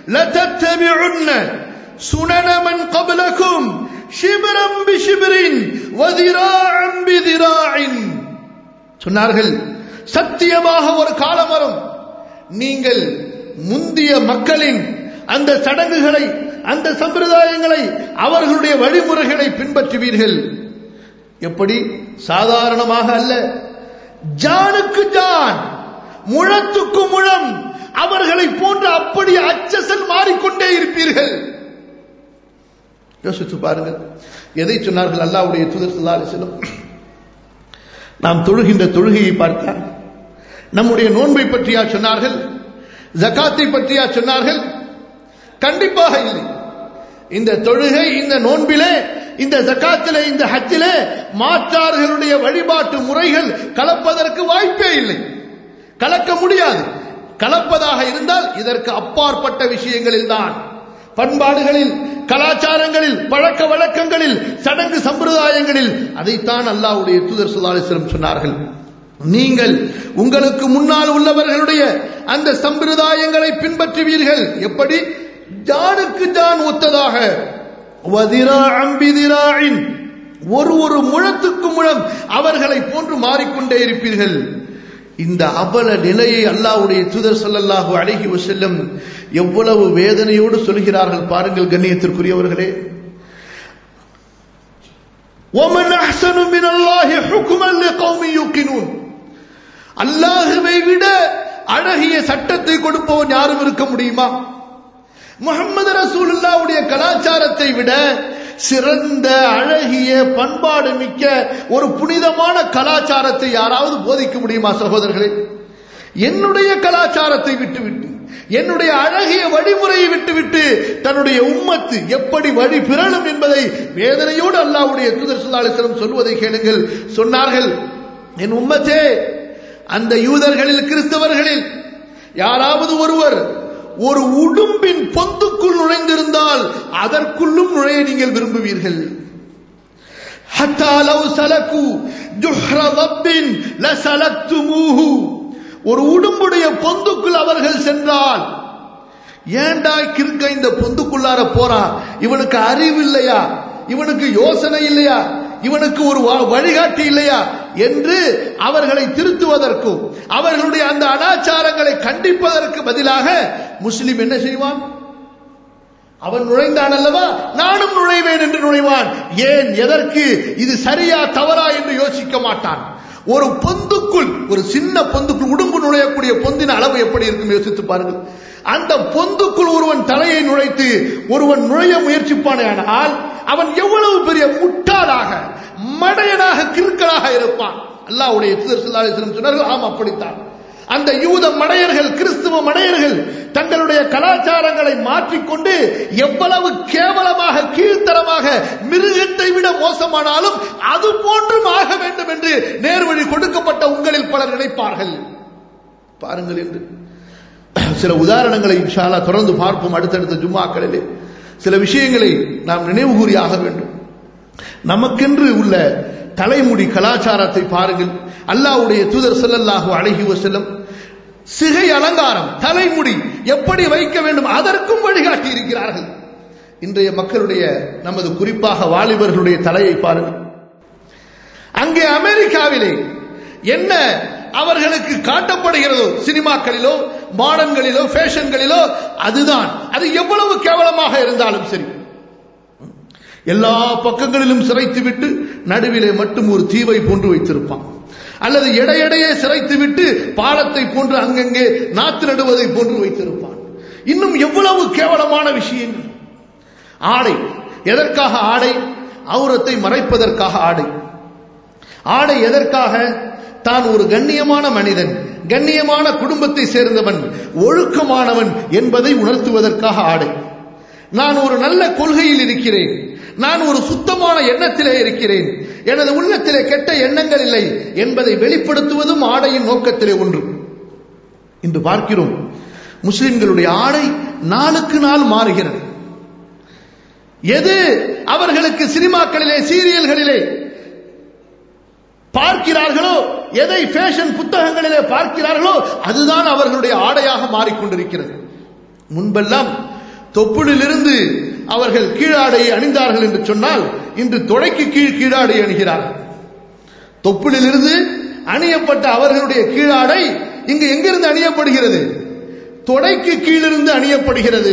Speaker 1: சுனன மன் கபலக்கும் ஷிபரம் பிஷிபரின் வதிராம் பிதிராயின் சொன்னார்கள் சத்தியமாக ஒரு காலம் வரும் நீங்கள் முந்திய மக்களின் அந்த சடங்குகளை அந்த சம்பிரதாயங்களை அவர்களுடைய வழிமுறைகளை பின்பற்றுவீர்கள் எப்படி சாதாரணமாக அல்ல ஜானுக்கு ஜான் முழத்துக்கு முழம் அவர்களை போன்று அப்படி அச்சசல் மாறிக்கொண்டே இருப்பீர்கள் யோசித்து பாருங்கள் எதை சொன்னார்கள் அல்லாவுடைய தூதர் சொல்லா செல்லும் நாம் தொழுகின்ற தொழுகையை பார்த்தா நம்முடைய நோன்பை பற்றியா சொன்னார்கள் ஜகாத்தை பற்றியா சொன்னார்கள் கண்டிப்பாக இல்லை இந்த தொழுகை இந்த நோன்பிலே இந்த ஜக்காத்திலே இந்த ஹஜ்ஜிலே மாற்றார்களுடைய வழிபாட்டு முறைகள் கலப்பதற்கு வாய்ப்பே இல்லை கலக்க முடியாது கலப்பதாக இருந்தால் இதற்கு அப்பாற்பட்ட விஷயங்களில் தான் பண்பாடுகளில் கலாச்சாரங்களில் பழக்க வழக்கங்களில் சடங்கு சம்பிரதாயங்களில் அதைத்தான் அல்லாவுடைய தூதர் சுல்லாலிஸ்லம் சொன்னார்கள் நீங்கள் உங்களுக்கு முன்னால் உள்ளவர்களுடைய அந்த சம்பிரதாயங்களை பின்பற்றுவீர்கள் எப்படி ஜானுக்கு ஜான் ஒத்ததாக ஒரு ஒரு முழத்துக்கு முழம் அவர்களை போன்று மாறிக்கொண்டே இருப்பீர்கள் இந்த அவல நிலையை அல்லாவுடைய தூதர் சொல்லல்லாஹு அழகி செல்லும் எவ்வளவு வேதனையோடு சொல்கிறார்கள் பாருங்கள் கண்ணியத்திற்குரியவர்களே ومن أحسن من الله حكما لقوم يوقنون அல்லாஹுவை விட அழகிய சட்டத்தை கொடுப்பவன் யாரும் இருக்க முடியுமா முகமது ரசூலுல்லாவுடைய கலாச்சாரத்தை விட சிறந்த அழகிய பண்பாடு மிக்க ஒரு புனிதமான கலாச்சாரத்தை யாராவது போதிக்க முடியுமா சகோதரர்களே என்னுடைய கலாச்சாரத்தை விட்டுவிட்டு என்னுடைய அழகிய வழிமுறையை விட்டுவிட்டு தன்னுடைய உம்மத்து எப்படி வழி பிறழும் என்பதை வேதனையோடு அல்லாவுடைய தூதர் சுல்லாலிசலம் சொல்வதை கேளுங்கள் சொன்னார்கள் என் உம்மத்தே அந்த யூதர்களில் கிறிஸ்தவர்களில் யாராவது ஒருவர் ஒரு உடும்பின் பொந்துக்குள் நுழைந்திருந்தால் அதற்குள்ளும் நுழைய நீங்கள் விரும்புவீர்கள் ஒரு உடும்புடைய பொந்துக்குள் அவர்கள் சென்றால் ஏண்டா கிருக்க இந்த பொந்துக்குள்ளார போறான் இவனுக்கு அறிவு இல்லையா இவனுக்கு யோசனை இல்லையா இவனுக்கு ஒரு வழிகாட்டி இல்லையா என்று அவர்களை திருத்துவதற்கும் அவர்களுடைய அந்த அனாச்சாரங்களை கண்டிப்பதற்கு பதிலாக முஸ்லிம் என்ன செய்வான் அவன் நுழைந்தான் அல்லவா நானும் நுழைவேன் என்று நுழைவான் ஏன் எதற்கு இது சரியா தவறா என்று யோசிக்க மாட்டான் ஒரு பொந்துக்குள் ஒரு சின்ன பொந்துக்குள் உடும்பு நுழையக்கூடிய பொந்தின் அளவு எப்படி இருக்கும் யோசித்து பாருங்கள் அந்த பொந்துக்குள் ஒருவன் தலையை நுழைத்து ஒருவன் நுழைய முயற்சிப்பானே ஆனால் அவன் எவ்வளவு பெரிய முட்டாளாக மடையனாக கிறுக்கலாக இருப்பான் அல்லாவுடைய சொன்னார்கள் ஆம் அப்படித்தான் அந்த யூத மடையர்கள் கிறிஸ்துவ மடையர்கள் தங்களுடைய கலாச்சாரங்களை மாற்றிக்கொண்டு எவ்வளவு கேவலமாக கீழ்த்தரமாக மிருகத்தை விட மோசமானாலும் அது போன்றும் ஆக வேண்டும் என்று நேர்வழி கொடுக்கப்பட்ட உங்களில் பலர் நினைப்பார்கள் பாருங்கள் என்று சில உதாரணங்களை இன்ஷால்லா தொடர்ந்து பார்ப்போம் அடுத்தடுத்த ஜும்மாக்களிலே சில விஷயங்களை நாம் நினைவு கூறியாக வேண்டும் நமக்கென்று உள்ள தலைமுடி கலாச்சாரத்தை பாருங்கள் அல்லாவுடைய தூதர் ஸல்லல்லாஹு அலைஹி வஸல்லம் சிகை அலங்காரம் தலைமுடி எப்படி வைக்க வேண்டும் அதற்கும் வழிகாட்டி இருக்கிறார்கள் இன்றைய மக்களுடைய நமது குறிப்பாக வாலிபர்களுடைய தலையை பாருங்கள் அங்கே அமெரிக்காவிலே என்ன அவர்களுக்கு காட்டப்படுகிறதோ சினிமாக்களிலோ மாடன்களிலோ ஃபேஷன்களிலோ அதுதான் அது எவ்வளவு கேவலமாக இருந்தாலும் சரி எல்லா பக்கங்களிலும் சிரைத்து விட்டு நடுவிலே மட்டும் ஒரு தீவை போன்று வைத்திருப்பான் அல்லது எடையடையே சிரைத்து விட்டு பாலத்தை போன்று அங்கங்கே நாத்து நடுவதை போன்று வைத்திருப்பான் இன்னும் எவ்வளவு கேவலமான விஷயங்கள் ஆடை எதற்காக ஆடை அவுரத்தை மறைப்பதற்காக ஆடை ஆடை எதற்காக தான் ஒரு கண்ணியமான மனிதன் கண்ணியமான குடும்பத்தை சேர்ந்தவன் ஒழுக்கமானவன் என்பதை உணர்த்துவதற்காக ஆடை நான் ஒரு நல்ல கொள்கையில் இருக்கிறேன் நான் ஒரு சுத்தமான எண்ணத்திலே இருக்கிறேன் எனது உள்ளத்திலே கெட்ட எண்ணங்கள் இல்லை என்பதை வெளிப்படுத்துவதும் ஆடையின் நோக்கத்திலே ஒன்று இன்று பார்க்கிறோம் முஸ்லிம்களுடைய ஆடை நாளுக்கு நாள் மாறுகிறது எது அவர்களுக்கு சினிமாக்களிலே சீரியல்களிலே பார்க்கிறார்களோ எதை ஃபேஷன் புத்தகங்களிலே பார்க்கிறார்களோ அதுதான் அவர்களுடைய ஆடையாக மாறிக்கொண்டிருக்கிறது முன்பெல்லாம் தொப்புளிலிருந்து அவர்கள் கீழாடையை அணிந்தார்கள் என்று சொன்னால் இன்று தொடைக்கு கீழ் கீழாடை அணிகிறார்கள் தொப்புளிலிருந்து அணியப்பட்ட அவர்களுடைய கீழாடை இங்கு எங்கிருந்து அணியப்படுகிறது தொடைக்கு கீழிருந்து அணியப்படுகிறது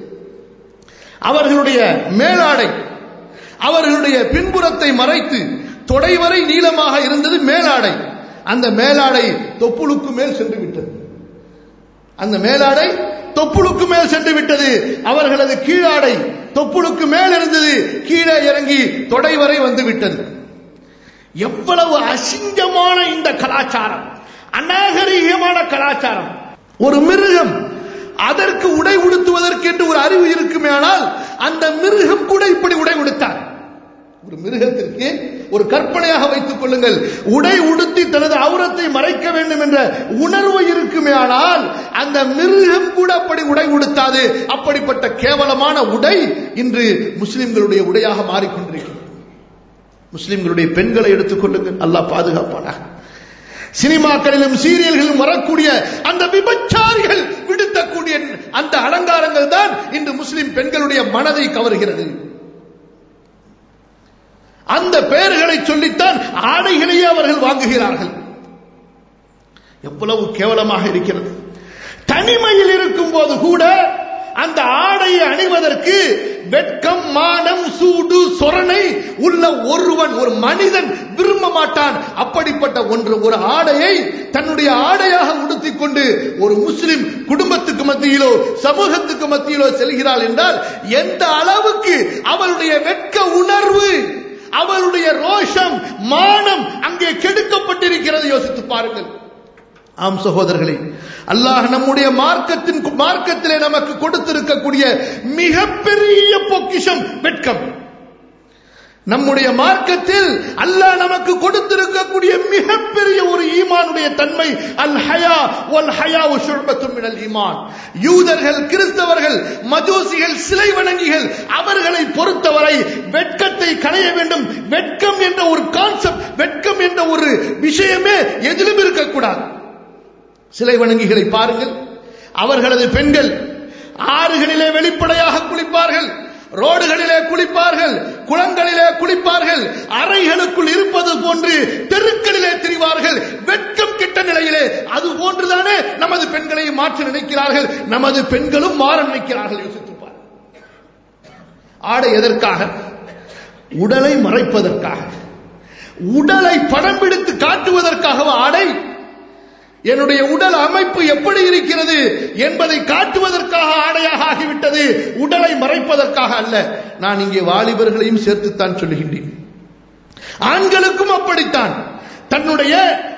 Speaker 1: அவர்களுடைய மேலாடை அவர்களுடைய பின்புறத்தை மறைத்து தொடை வரை நீளமாக இருந்தது மேலாடை அந்த மேலாடை தொப்புளுக்கு மேல் சென்று விட்டது அந்த மேலாடை தொப்புளுக்கு மேல் சென்று விட்டது அவர்களது கீழாடை தொப்புளுக்கு மேல் இருந்தது கீழே இறங்கி தொடை வரை வந்து விட்டது எவ்வளவு அசிங்கமான இந்த கலாச்சாரம் அநாகரீகமான கலாச்சாரம் ஒரு மிருகம் அதற்கு உடை உடுத்துவதற்கு என்று ஒரு அறிவு இருக்குமே ஆனால் அந்த மிருகம் கூட இப்படி உடை உடுத்தார் ஒரு மிருகத்திற்கு ஒரு கற்பனையாக வைத்துக் கொள்ளுங்கள் உடை உடுத்தி தனது அவுரத்தை மறைக்க வேண்டும் என்ற உணர்வு இருக்குமே ஆனால் அந்த மிருகம் கூட அப்படி உடை உடுத்தாது அப்படிப்பட்ட கேவலமான உடை இன்று முஸ்லிம்களுடைய உடையாக மாறிக்கொண்டிருக்கிறது முஸ்லிம்களுடைய பெண்களை எடுத்துக் கொள்ளுங்கள் அல்லாஹ் பாதுகாப்பானாக சினிமாக்களிலும் சீரியல்களிலும் வரக்கூடிய அந்த விபச்சாரிகள் விடுத்தக்கூடிய அந்த அலங்காரங்கள் தான் இன்று முஸ்லிம் பெண்களுடைய மனதை கவர்கிறது அந்த பெயர்களை சொல்லித்தான் ஆடைகளையே அவர்கள் வாங்குகிறார்கள் எவ்வளவு கேவலமாக இருக்கிறது தனிமையில் இருக்கும் போது கூட அந்த ஆடையை அணிவதற்கு வெட்கம் மானம் சூடு சொரணை உள்ள ஒருவன் ஒரு மனிதன் விரும்ப மாட்டான் அப்படிப்பட்ட ஒன்று ஒரு ஆடையை தன்னுடைய ஆடையாக உடுத்திக் கொண்டு ஒரு முஸ்லிம் குடும்பத்துக்கு மத்தியிலோ சமூகத்துக்கு மத்தியிலோ செல்கிறாள் என்றால் எந்த அளவுக்கு அவளுடைய வெட்க உணர்வு அவளுடைய ரோஷம் மானம் அங்கே கெடுக்கப்பட்டிருக்கிறது யோசித்து பாருங்கள் ஆம் சகோதரர்களே அல்லாஹ் நம்முடைய மார்க்கத்தின் மார்க்கத்திலே நமக்கு கொடுத்திருக்கக்கூடிய மிகப்பெரிய பொக்கிஷம் வெட்கம் நம்முடைய மார்க்கத்தில் அல்லாஹ் நமக்கு கொடுத்திருக்கக்கூடிய மிகப்பெரிய ஒரு ஈமானுடைய தன்மை அல் ஹயா ஒல் ஹயா ஷுர்பத்தும் மினல் ஈமான் யூதர்கள் கிறிஸ்தவர்கள் மஜூசிகள் சிலை வணங்கிகள் அவர்களை பொறுத்தவரை வெட்கத்தை களைய வேண்டும் வெட்கம் என்ற ஒரு கான்செப்ட் வெட்கம் என்ற ஒரு விஷயமே எதிலும் இருக்கக்கூடாது சிலை வணங்கிகளை பாருங்கள் அவர்களது பெண்கள் ஆறுகளிலே வெளிப்படையாக குளிப்பார்கள் ரோடுகளிலே குளிப்பார்கள் குளங்களிலே குளிப்பார்கள் அறைகளுக்குள் இருப்பது போன்று தெருக்களிலே திரிவார்கள் வெட்கம் கிட்ட நிலையிலே அது போன்றுதானே நமது பெண்களை மாற்ற நினைக்கிறார்கள் நமது பெண்களும் மாற நினைக்கிறார்கள் யோசித்துப்பார் ஆடை எதற்காக உடலை மறைப்பதற்காக உடலை படம் பிடித்து காட்டுவதற்காக ஆடை என்னுடைய உடல் அமைப்பு எப்படி இருக்கிறது என்பதை காட்டுவதற்காக ஆடையாக ஆகிவிட்டது உடலை மறைப்பதற்காக அல்ல நான் இங்கே வாலிபர்களையும் சேர்த்துத்தான் சொல்லுகின்றேன் ஆண்களுக்கும் அப்படித்தான் தன்னுடைய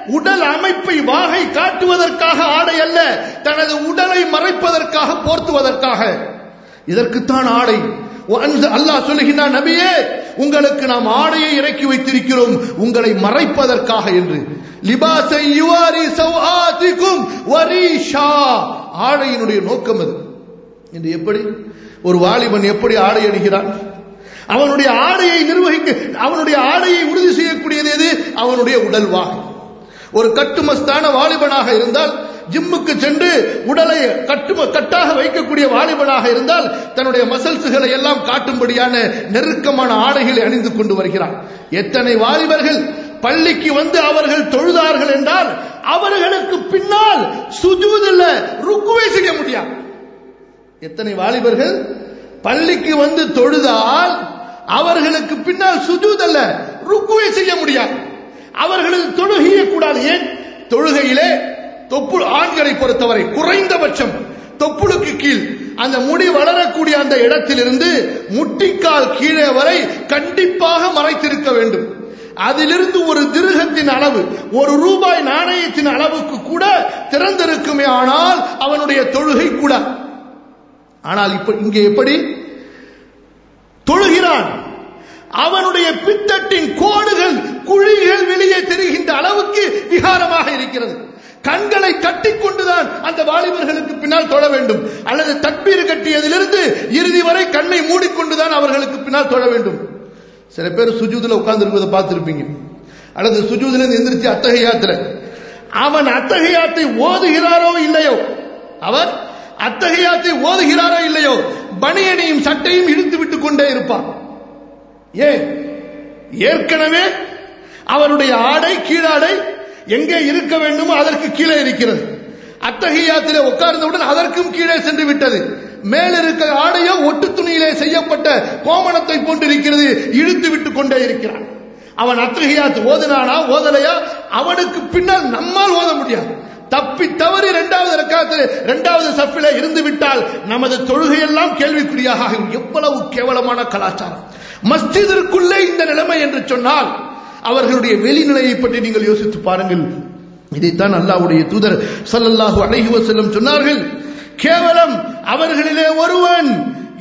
Speaker 1: உடல் அமைப்பை வாகை காட்டுவதற்காக ஆடை அல்ல தனது உடலை மறைப்பதற்காக போர்த்துவதற்காக இதற்குத்தான் ஆடை அல்லாஹ் சொல்லுகின்றான் நபியே உங்களுக்கு நாம் ஆடையை இறக்கி வைத்திருக்கிறோம் உங்களை மறைப்பதற்காக என்று லிபாசை யுவாரி சௌஆதிக்கும் வரீஷா ஆடையினுடைய நோக்கம் அது என்று எப்படி ஒரு வாலிபன் எப்படி ஆடை அணிகிறான் அவனுடைய ஆடையை நிர்வகிக்க அவனுடைய ஆடையை உறுதி செய்யக்கூடியது எது அவனுடைய உடல் வாகை ஒரு கட்டுமஸ்தான வாலிபனாக இருந்தால் ஜிம்முக்கு சென்று உடலை கட்டு கட்டாக வைக்கக்கூடிய வாலிபனாக இருந்தால் தன்னுடைய மசல்ஸுகளை எல்லாம் காட்டும்படியான நெருக்கமான ஆடைகளை அணிந்து கொண்டு வருகிறான் எத்தனை வாலிபர்கள் பள்ளிக்கு வந்து அவர்கள் தொழுதார்கள் என்றால் அவர்களுக்கு பின்னால் சுஜூதில் ருக்குவை செய்ய முடியாது எத்தனை வாலிபர்கள் பள்ளிக்கு வந்து தொழுதால் அவர்களுக்கு பின்னால் சுஜூத் அல்ல ருக்குவை செய்ய முடியாது அவர்களது தொழுகையே கூடாது ஏன் தொழுகையிலே தொப்பு ஆண்களை பொறுத்தவரை குறைந்தபட்சம் தொப்புளுக்கு கீழ் அந்த முடி வளரக்கூடிய அந்த இடத்திலிருந்து முட்டிக்கால் கீழே வரை கண்டிப்பாக மறைத்திருக்க வேண்டும் அதிலிருந்து ஒரு திருகத்தின் அளவு ஒரு ரூபாய் நாணயத்தின் அளவுக்கு கூட திறந்திருக்குமே ஆனால் அவனுடைய தொழுகை கூட ஆனால் இப்ப இங்கே எப்படி தொழுகிறான் அவனுடைய பித்தட்டின் கோடுகள் குழிகள் வெளியே தெரிகின்ற அளவுக்கு விகாரமாக இருக்கிறது கண்களை கட்டிக்கொண்டுதான் அந்த வாலிபர்களுக்கு பின்னால் தொழ வேண்டும் அல்லது தட்பீர் கட்டியதிலிருந்து இறுதி வரை கண்ணை மூடிக்கொண்டுதான் அவர்களுக்கு பின்னால் தொழ வேண்டும் சில பேர் சுஜூதுல உட்கார்ந்து இருப்பதை பார்த்திருப்பீங்க அல்லது சுஜூதுல இருந்து எந்திரிச்சு அத்தகையாத்துல அவன் அத்தகையாத்தை ஓதுகிறாரோ இல்லையோ அவர் அத்தகையாத்தை ஓதுகிறாரோ இல்லையோ பனியனையும் சட்டையும் இழுத்து விட்டுக் கொண்டே இருப்பான் ஏன் ஏற்கனவே அவருடைய ஆடை கீழாடை எங்கே இருக்க வேண்டுமோ அதற்கு கீழே இருக்கிறது அத்தகையாத்திலே உட்கார்ந்தவுடன் அதற்கும் கீழே சென்று விட்டது மேல் இருக்க ஆடையோ ஒட்டு துணியிலே செய்யப்பட்ட கோமணத்தை போன்று இருக்கிறது இழுத்து விட்டு கொண்டே இருக்கிறான் அவன் அத்தகையாத்து ஓதுனானா ஓதலையா அவனுக்கு பின்னால் நம்மால் ஓத முடியாது தப்பி தவறி இரண்டாவது ரக்காத்தில் இரண்டாவது சஃபில இருந்து விட்டால் நமது தொழுகையெல்லாம் கேள்விக்குறியாக ஆகும் எவ்வளவு கேவலமான கலாச்சாரம் மஸ்ஜிதிற்குள்ளே இந்த நிலைமை என்று சொன்னால் அவர்களுடைய வெளிநிலையை பற்றி நீங்கள் யோசித்து பாருங்கள் இதைத்தான் அல்லாஹ்வுடைய தூதர் ஸல்லல்லாஹு அலைஹி வஸல்லம் சொன்னார்கள் கேவலம் அவர்களிலே ஒருவன்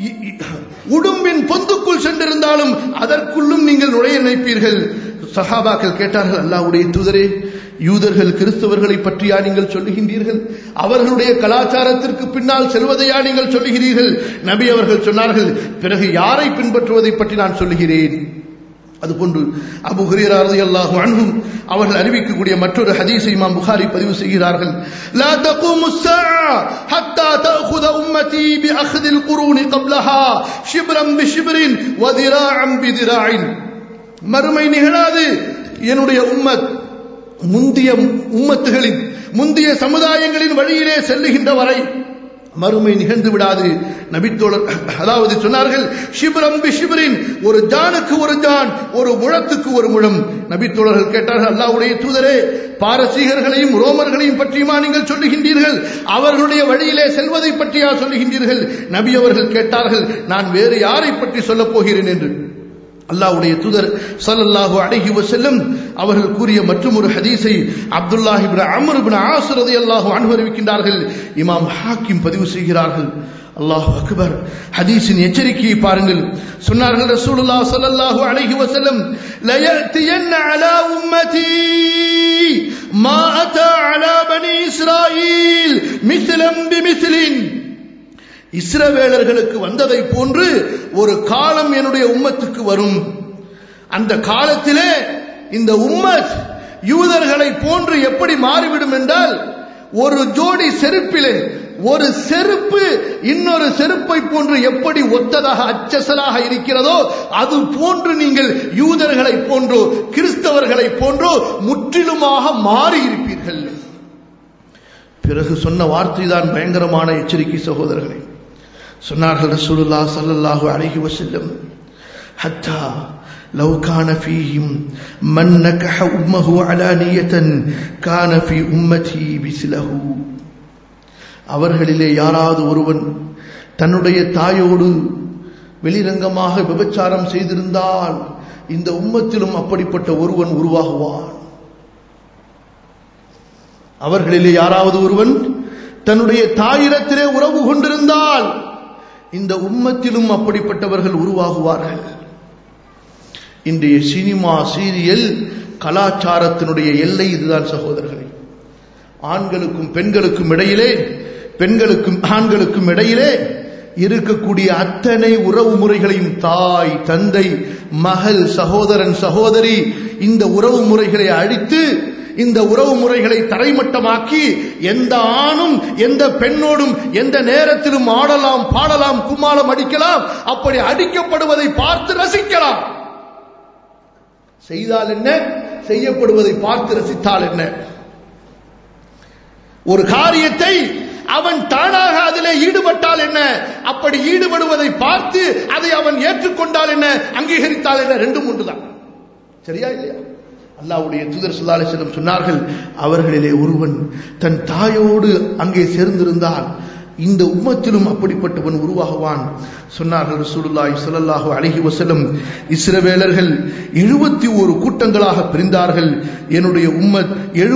Speaker 1: உடும்பின் பொந்துக்குள் சென்றிருந்தாலும் அதற்குள்ளும் நீங்கள் நுழைய நினைப்பீர்கள் சஹாபாக்கள் கேட்டார்கள் அல்லாஹ்வுடைய தூதரே யூதர்கள் கிறிஸ்தவர்களை பற்றியா நீங்கள் சொல்லுகின்றீர்கள் அவர்களுடைய கலாச்சாரத்திற்கு பின்னால் செல்வதையா நீங்கள் சொல்லுகிறீர்கள் நபி அவர்கள் சொன்னார்கள் பிறகு யாரை பின்பற்றுவதை பற்றி நான் சொல்லுகிறேன் அதுபோன்று அபு ஹுரேரா ரலியல்லாஹு அன்ஹும் அவர்கள் அறிவிக்கக்கூடிய மற்றொரு ஹதீஸை இமாம் புகாரி பதிவு செய்கிறார்கள் லா தகூமு الساعة حتى تأخذ أمتي بأخذ القرون قبلها شبرا بشبر وذراعا بذراع மறுமை நிகழாது என்னுடைய உம்மத் முந்திய உம்மத்துகளின் முந்திய சமுதாயங்களின் வழியிலே செல்லுகின்ற வரை மறுமை நிகழ்ந்து விடாது நபித்தோழர் அதாவது சொன்னார்கள் ஷிபரம் பிஷிபரின் ஒரு ஜானுக்கு ஒரு ஜான் ஒரு முழத்துக்கு ஒரு முழம் நபித்தோழர்கள் கேட்டார்கள் அல்லாவுடைய தூதரே பாரசீகர்களையும் ரோமர்களையும் பற்றியுமா நீங்கள் சொல்லுகின்றீர்கள் அவர்களுடைய வழியிலே செல்வதை பற்றியா சொல்லுகின்றீர்கள் நபி அவர்கள் கேட்டார்கள் நான் வேறு யாரை பற்றி சொல்லப் போகிறேன் என்று அல்லாஹ்வுடைய தூதர் ஸல்லல்லாஹு அலைஹி வஸல்லம் அவர்கள் கூறிய மற்றும் ஒரு ஹதீஸை அப்துல்லாஹ் இப்னு அம்ர் இப்னு ஆஸ் ரலியல்லாஹு அன்ஹு அறிவிக்கின்றார்கள் இமாம் ஹாக்கிம் பதிவு செய்கிறார்கள் அல்லாஹ் அக்பர் ஹதீஸின் எச்சரிக்கையை பாருங்கள் சொன்னார்கள் ரசூலுல்லாஹ் ஸல்லல்லாஹு அலைஹி வஸல்லம் லயத்தியன் அலா உம்மதி மா அத்தா அலா பனி இஸ்ராயீல் மிஸ்லம் பிமிஸ்லின் இஸ்ரவேலர்களுக்கு வந்ததை போன்று ஒரு காலம் என்னுடைய உம்மத்துக்கு வரும் அந்த காலத்திலே இந்த உம்மத் யூதர்களை போன்று எப்படி மாறிவிடும் என்றால் ஒரு ஜோடி செருப்பிலே ஒரு செருப்பு இன்னொரு செருப்பை போன்று எப்படி ஒத்ததாக அச்சசலாக இருக்கிறதோ அது போன்று நீங்கள் யூதர்களை போன்றோ கிறிஸ்தவர்களை போன்றோ முற்றிலுமாக மாறி இருப்பீர்கள் பிறகு சொன்ன வார்த்தை தான் பயங்கரமான எச்சரிக்கை சகோதரர்களே சொன்னார்கள் ரசூலுல்லா ஸல்லல்லாஹு அலைஹி வஸல்லம் ஹத்தா لو كان فيهم من نكح أمه علانية كان في أمتي مثله அவர்களிலே யாராவது ஒருவன் தன்னுடைய தாயோடு வெளிரங்கமாக விபச்சாரம் செய்திருந்தால் இந்த உம்மத்திலும் அப்படிப்பட்ட ஒருவன் உருவாகுவான் அவர்களிலே யாராவது ஒருவன் தன்னுடைய தாயிடத்திலே உறவு கொண்டிருந்தால் இந்த உம்மத்திலும் அப்படிப்பட்டவர்கள் உருவாகுவார்கள் இன்றைய சினிமா சீரியல் கலாச்சாரத்தினுடைய எல்லை இதுதான் சகோதரர்களே ஆண்களுக்கும் பெண்களுக்கும் இடையிலே பெண்களுக்கும் ஆண்களுக்கும் இடையிலே இருக்கக்கூடிய அத்தனை உறவு முறைகளையும் தாய் தந்தை மகள் சகோதரன் சகோதரி இந்த உறவு முறைகளை அழித்து இந்த உறவு முறைகளை தரைமட்டமாக்கி எந்த ஆணும் எந்த பெண்ணோடும் எந்த நேரத்திலும் ஆடலாம் பாடலாம் கும்மாளம் அடிக்கலாம் அப்படி அடிக்கப்படுவதை பார்த்து ரசிக்கலாம் செய்தால் என்ன செய்யப்படுவதை பார்த்து ரசித்தால் என்ன ஒரு காரியத்தை அவன் தானாக அதிலே ஈடுபட்டால் என்ன அப்படி ஈடுபடுவதை பார்த்து அதை அவன் ஏற்றுக்கொண்டால் என்ன அங்கீகரித்தால் என்ன ரெண்டும் ஒன்றுதான் சரியா இல்லையா அல்லாவுடைய தூதர் சுல்லாலிசனம் சொன்னார்கள் அவர்களிலே ஒருவன் தன் தாயோடு அங்கே சேர்ந்திருந்தால் இந்த உம்மத்திலும் அப்படிப்பட்டவன் உருவாகுவான் சொன்னார்கள் ரசூலுல்லாஹி ஸல்லல்லாஹு அலைஹி வஸல்லம் இஸ்ரவேலர்கள் 71 கூட்டங்களாக பிரிந்தார்கள் என்னுடைய உம்மத்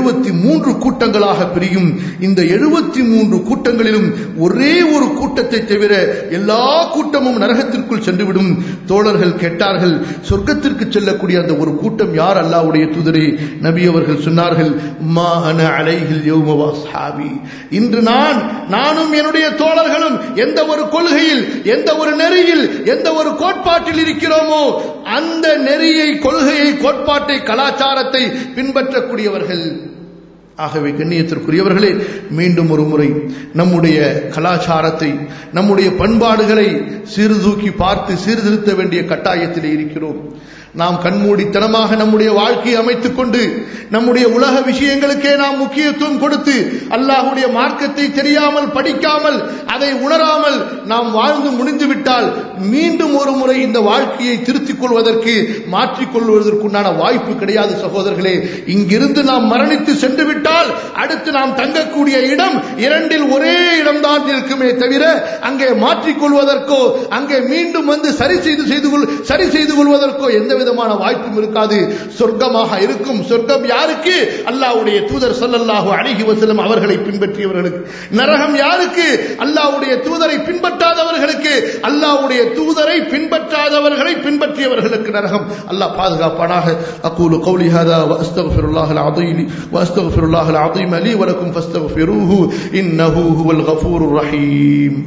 Speaker 1: 73 கூட்டங்களாக பிரியும் இந்த 73 கூட்டங்களிலும் ஒரே ஒரு கூட்டத்தை தவிர எல்லா கூட்டமும் நரகத்திற்குள் சென்றுவிடும் தோழர்கள் கேட்டார்கள் சொர்க்கத்திற்கு செல்லக்கூடிய அந்த ஒரு கூட்டம் யார் அல்லாஹ்வுடைய தூதரே நபி அவர்கள் சொன்னார்கள் மா அன அலைஹில் யௌம வஸ்ஹாபி இன்று நான் நானும் என்னுடைய தோழர்களும் எந்த ஒரு கொள்கையில் எந்த ஒரு நெறியில் எந்த ஒரு கோட்பாட்டில் இருக்கிறோமோ அந்த நெறியை கொள்கையை கோட்பாட்டை கலாச்சாரத்தை பின்பற்றக்கூடியவர்கள் ஆகவே கண்ணியத்திற்குரியவர்களே மீண்டும் ஒரு முறை நம்முடைய கலாச்சாரத்தை நம்முடைய பண்பாடுகளை சீர்தூக்கி பார்த்து சீர்திருத்த வேண்டிய கட்டாயத்திலே இருக்கிறோம் நாம் கண்மூடித்தனமாக நம்முடைய வாழ்க்கையை அமைத்துக் கொண்டு நம்முடைய உலக விஷயங்களுக்கே நாம் முக்கியத்துவம் கொடுத்து அல்லாஹுடைய மார்க்கத்தை தெரியாமல் படிக்காமல் அதை உணராமல் நாம் வாழ்ந்து முடிந்துவிட்டால் மீண்டும் ஒரு முறை இந்த வாழ்க்கையை திருத்திக் கொள்வதற்கு மாற்றிக் கொள்வதற்குண்டான வாய்ப்பு கிடையாது சகோதரர்களே இங்கிருந்து நாம் மரணித்து சென்று விட்டால் அடுத்து நாம் தங்கக்கூடிய இடம் இரண்டில் ஒரே இடம்தான் இருக்குமே தவிர அங்கே மாற்றிக் கொள்வதற்கோ அங்கே மீண்டும் வந்து சரி செய்து செய்து கொள் சரி செய்து கொள்வதற்கோ எந்த விதமான வாய்ப்பும் இருக்காது சொர்க்கமாக இருக்கும் சொர்க்கம் யாருக்கு அல்லாஹ்வுடைய தூதர் ஸல்லல்லாஹு அலைஹி வஸல்லம் அவர்களை பின்பற்றியவர்களுக்கு நரகம் யாருக்கு அல்லாஹ்வுடைய தூதரை பின்பற்றாதவர்களுக்கு அல்லாஹ்வுடைய தூதரை பின்பற்றாதவர்களை பின்பற்றியவர்களுக்கு நரகம் அல்லாஹ் பாதுகாப்பானாக அகூலு கௌலி ஹதா வஅஸ்தக்ஃபிருல்லாஹல் அஸீம் வஅஸ்தக்ஃபிருல்லாஹல் அஸீம் லீ வலக்கும் ஃபஸ்தக்ஃபிரூஹு இன்னஹு ஹுவல் கஃபூருர் ரஹீம்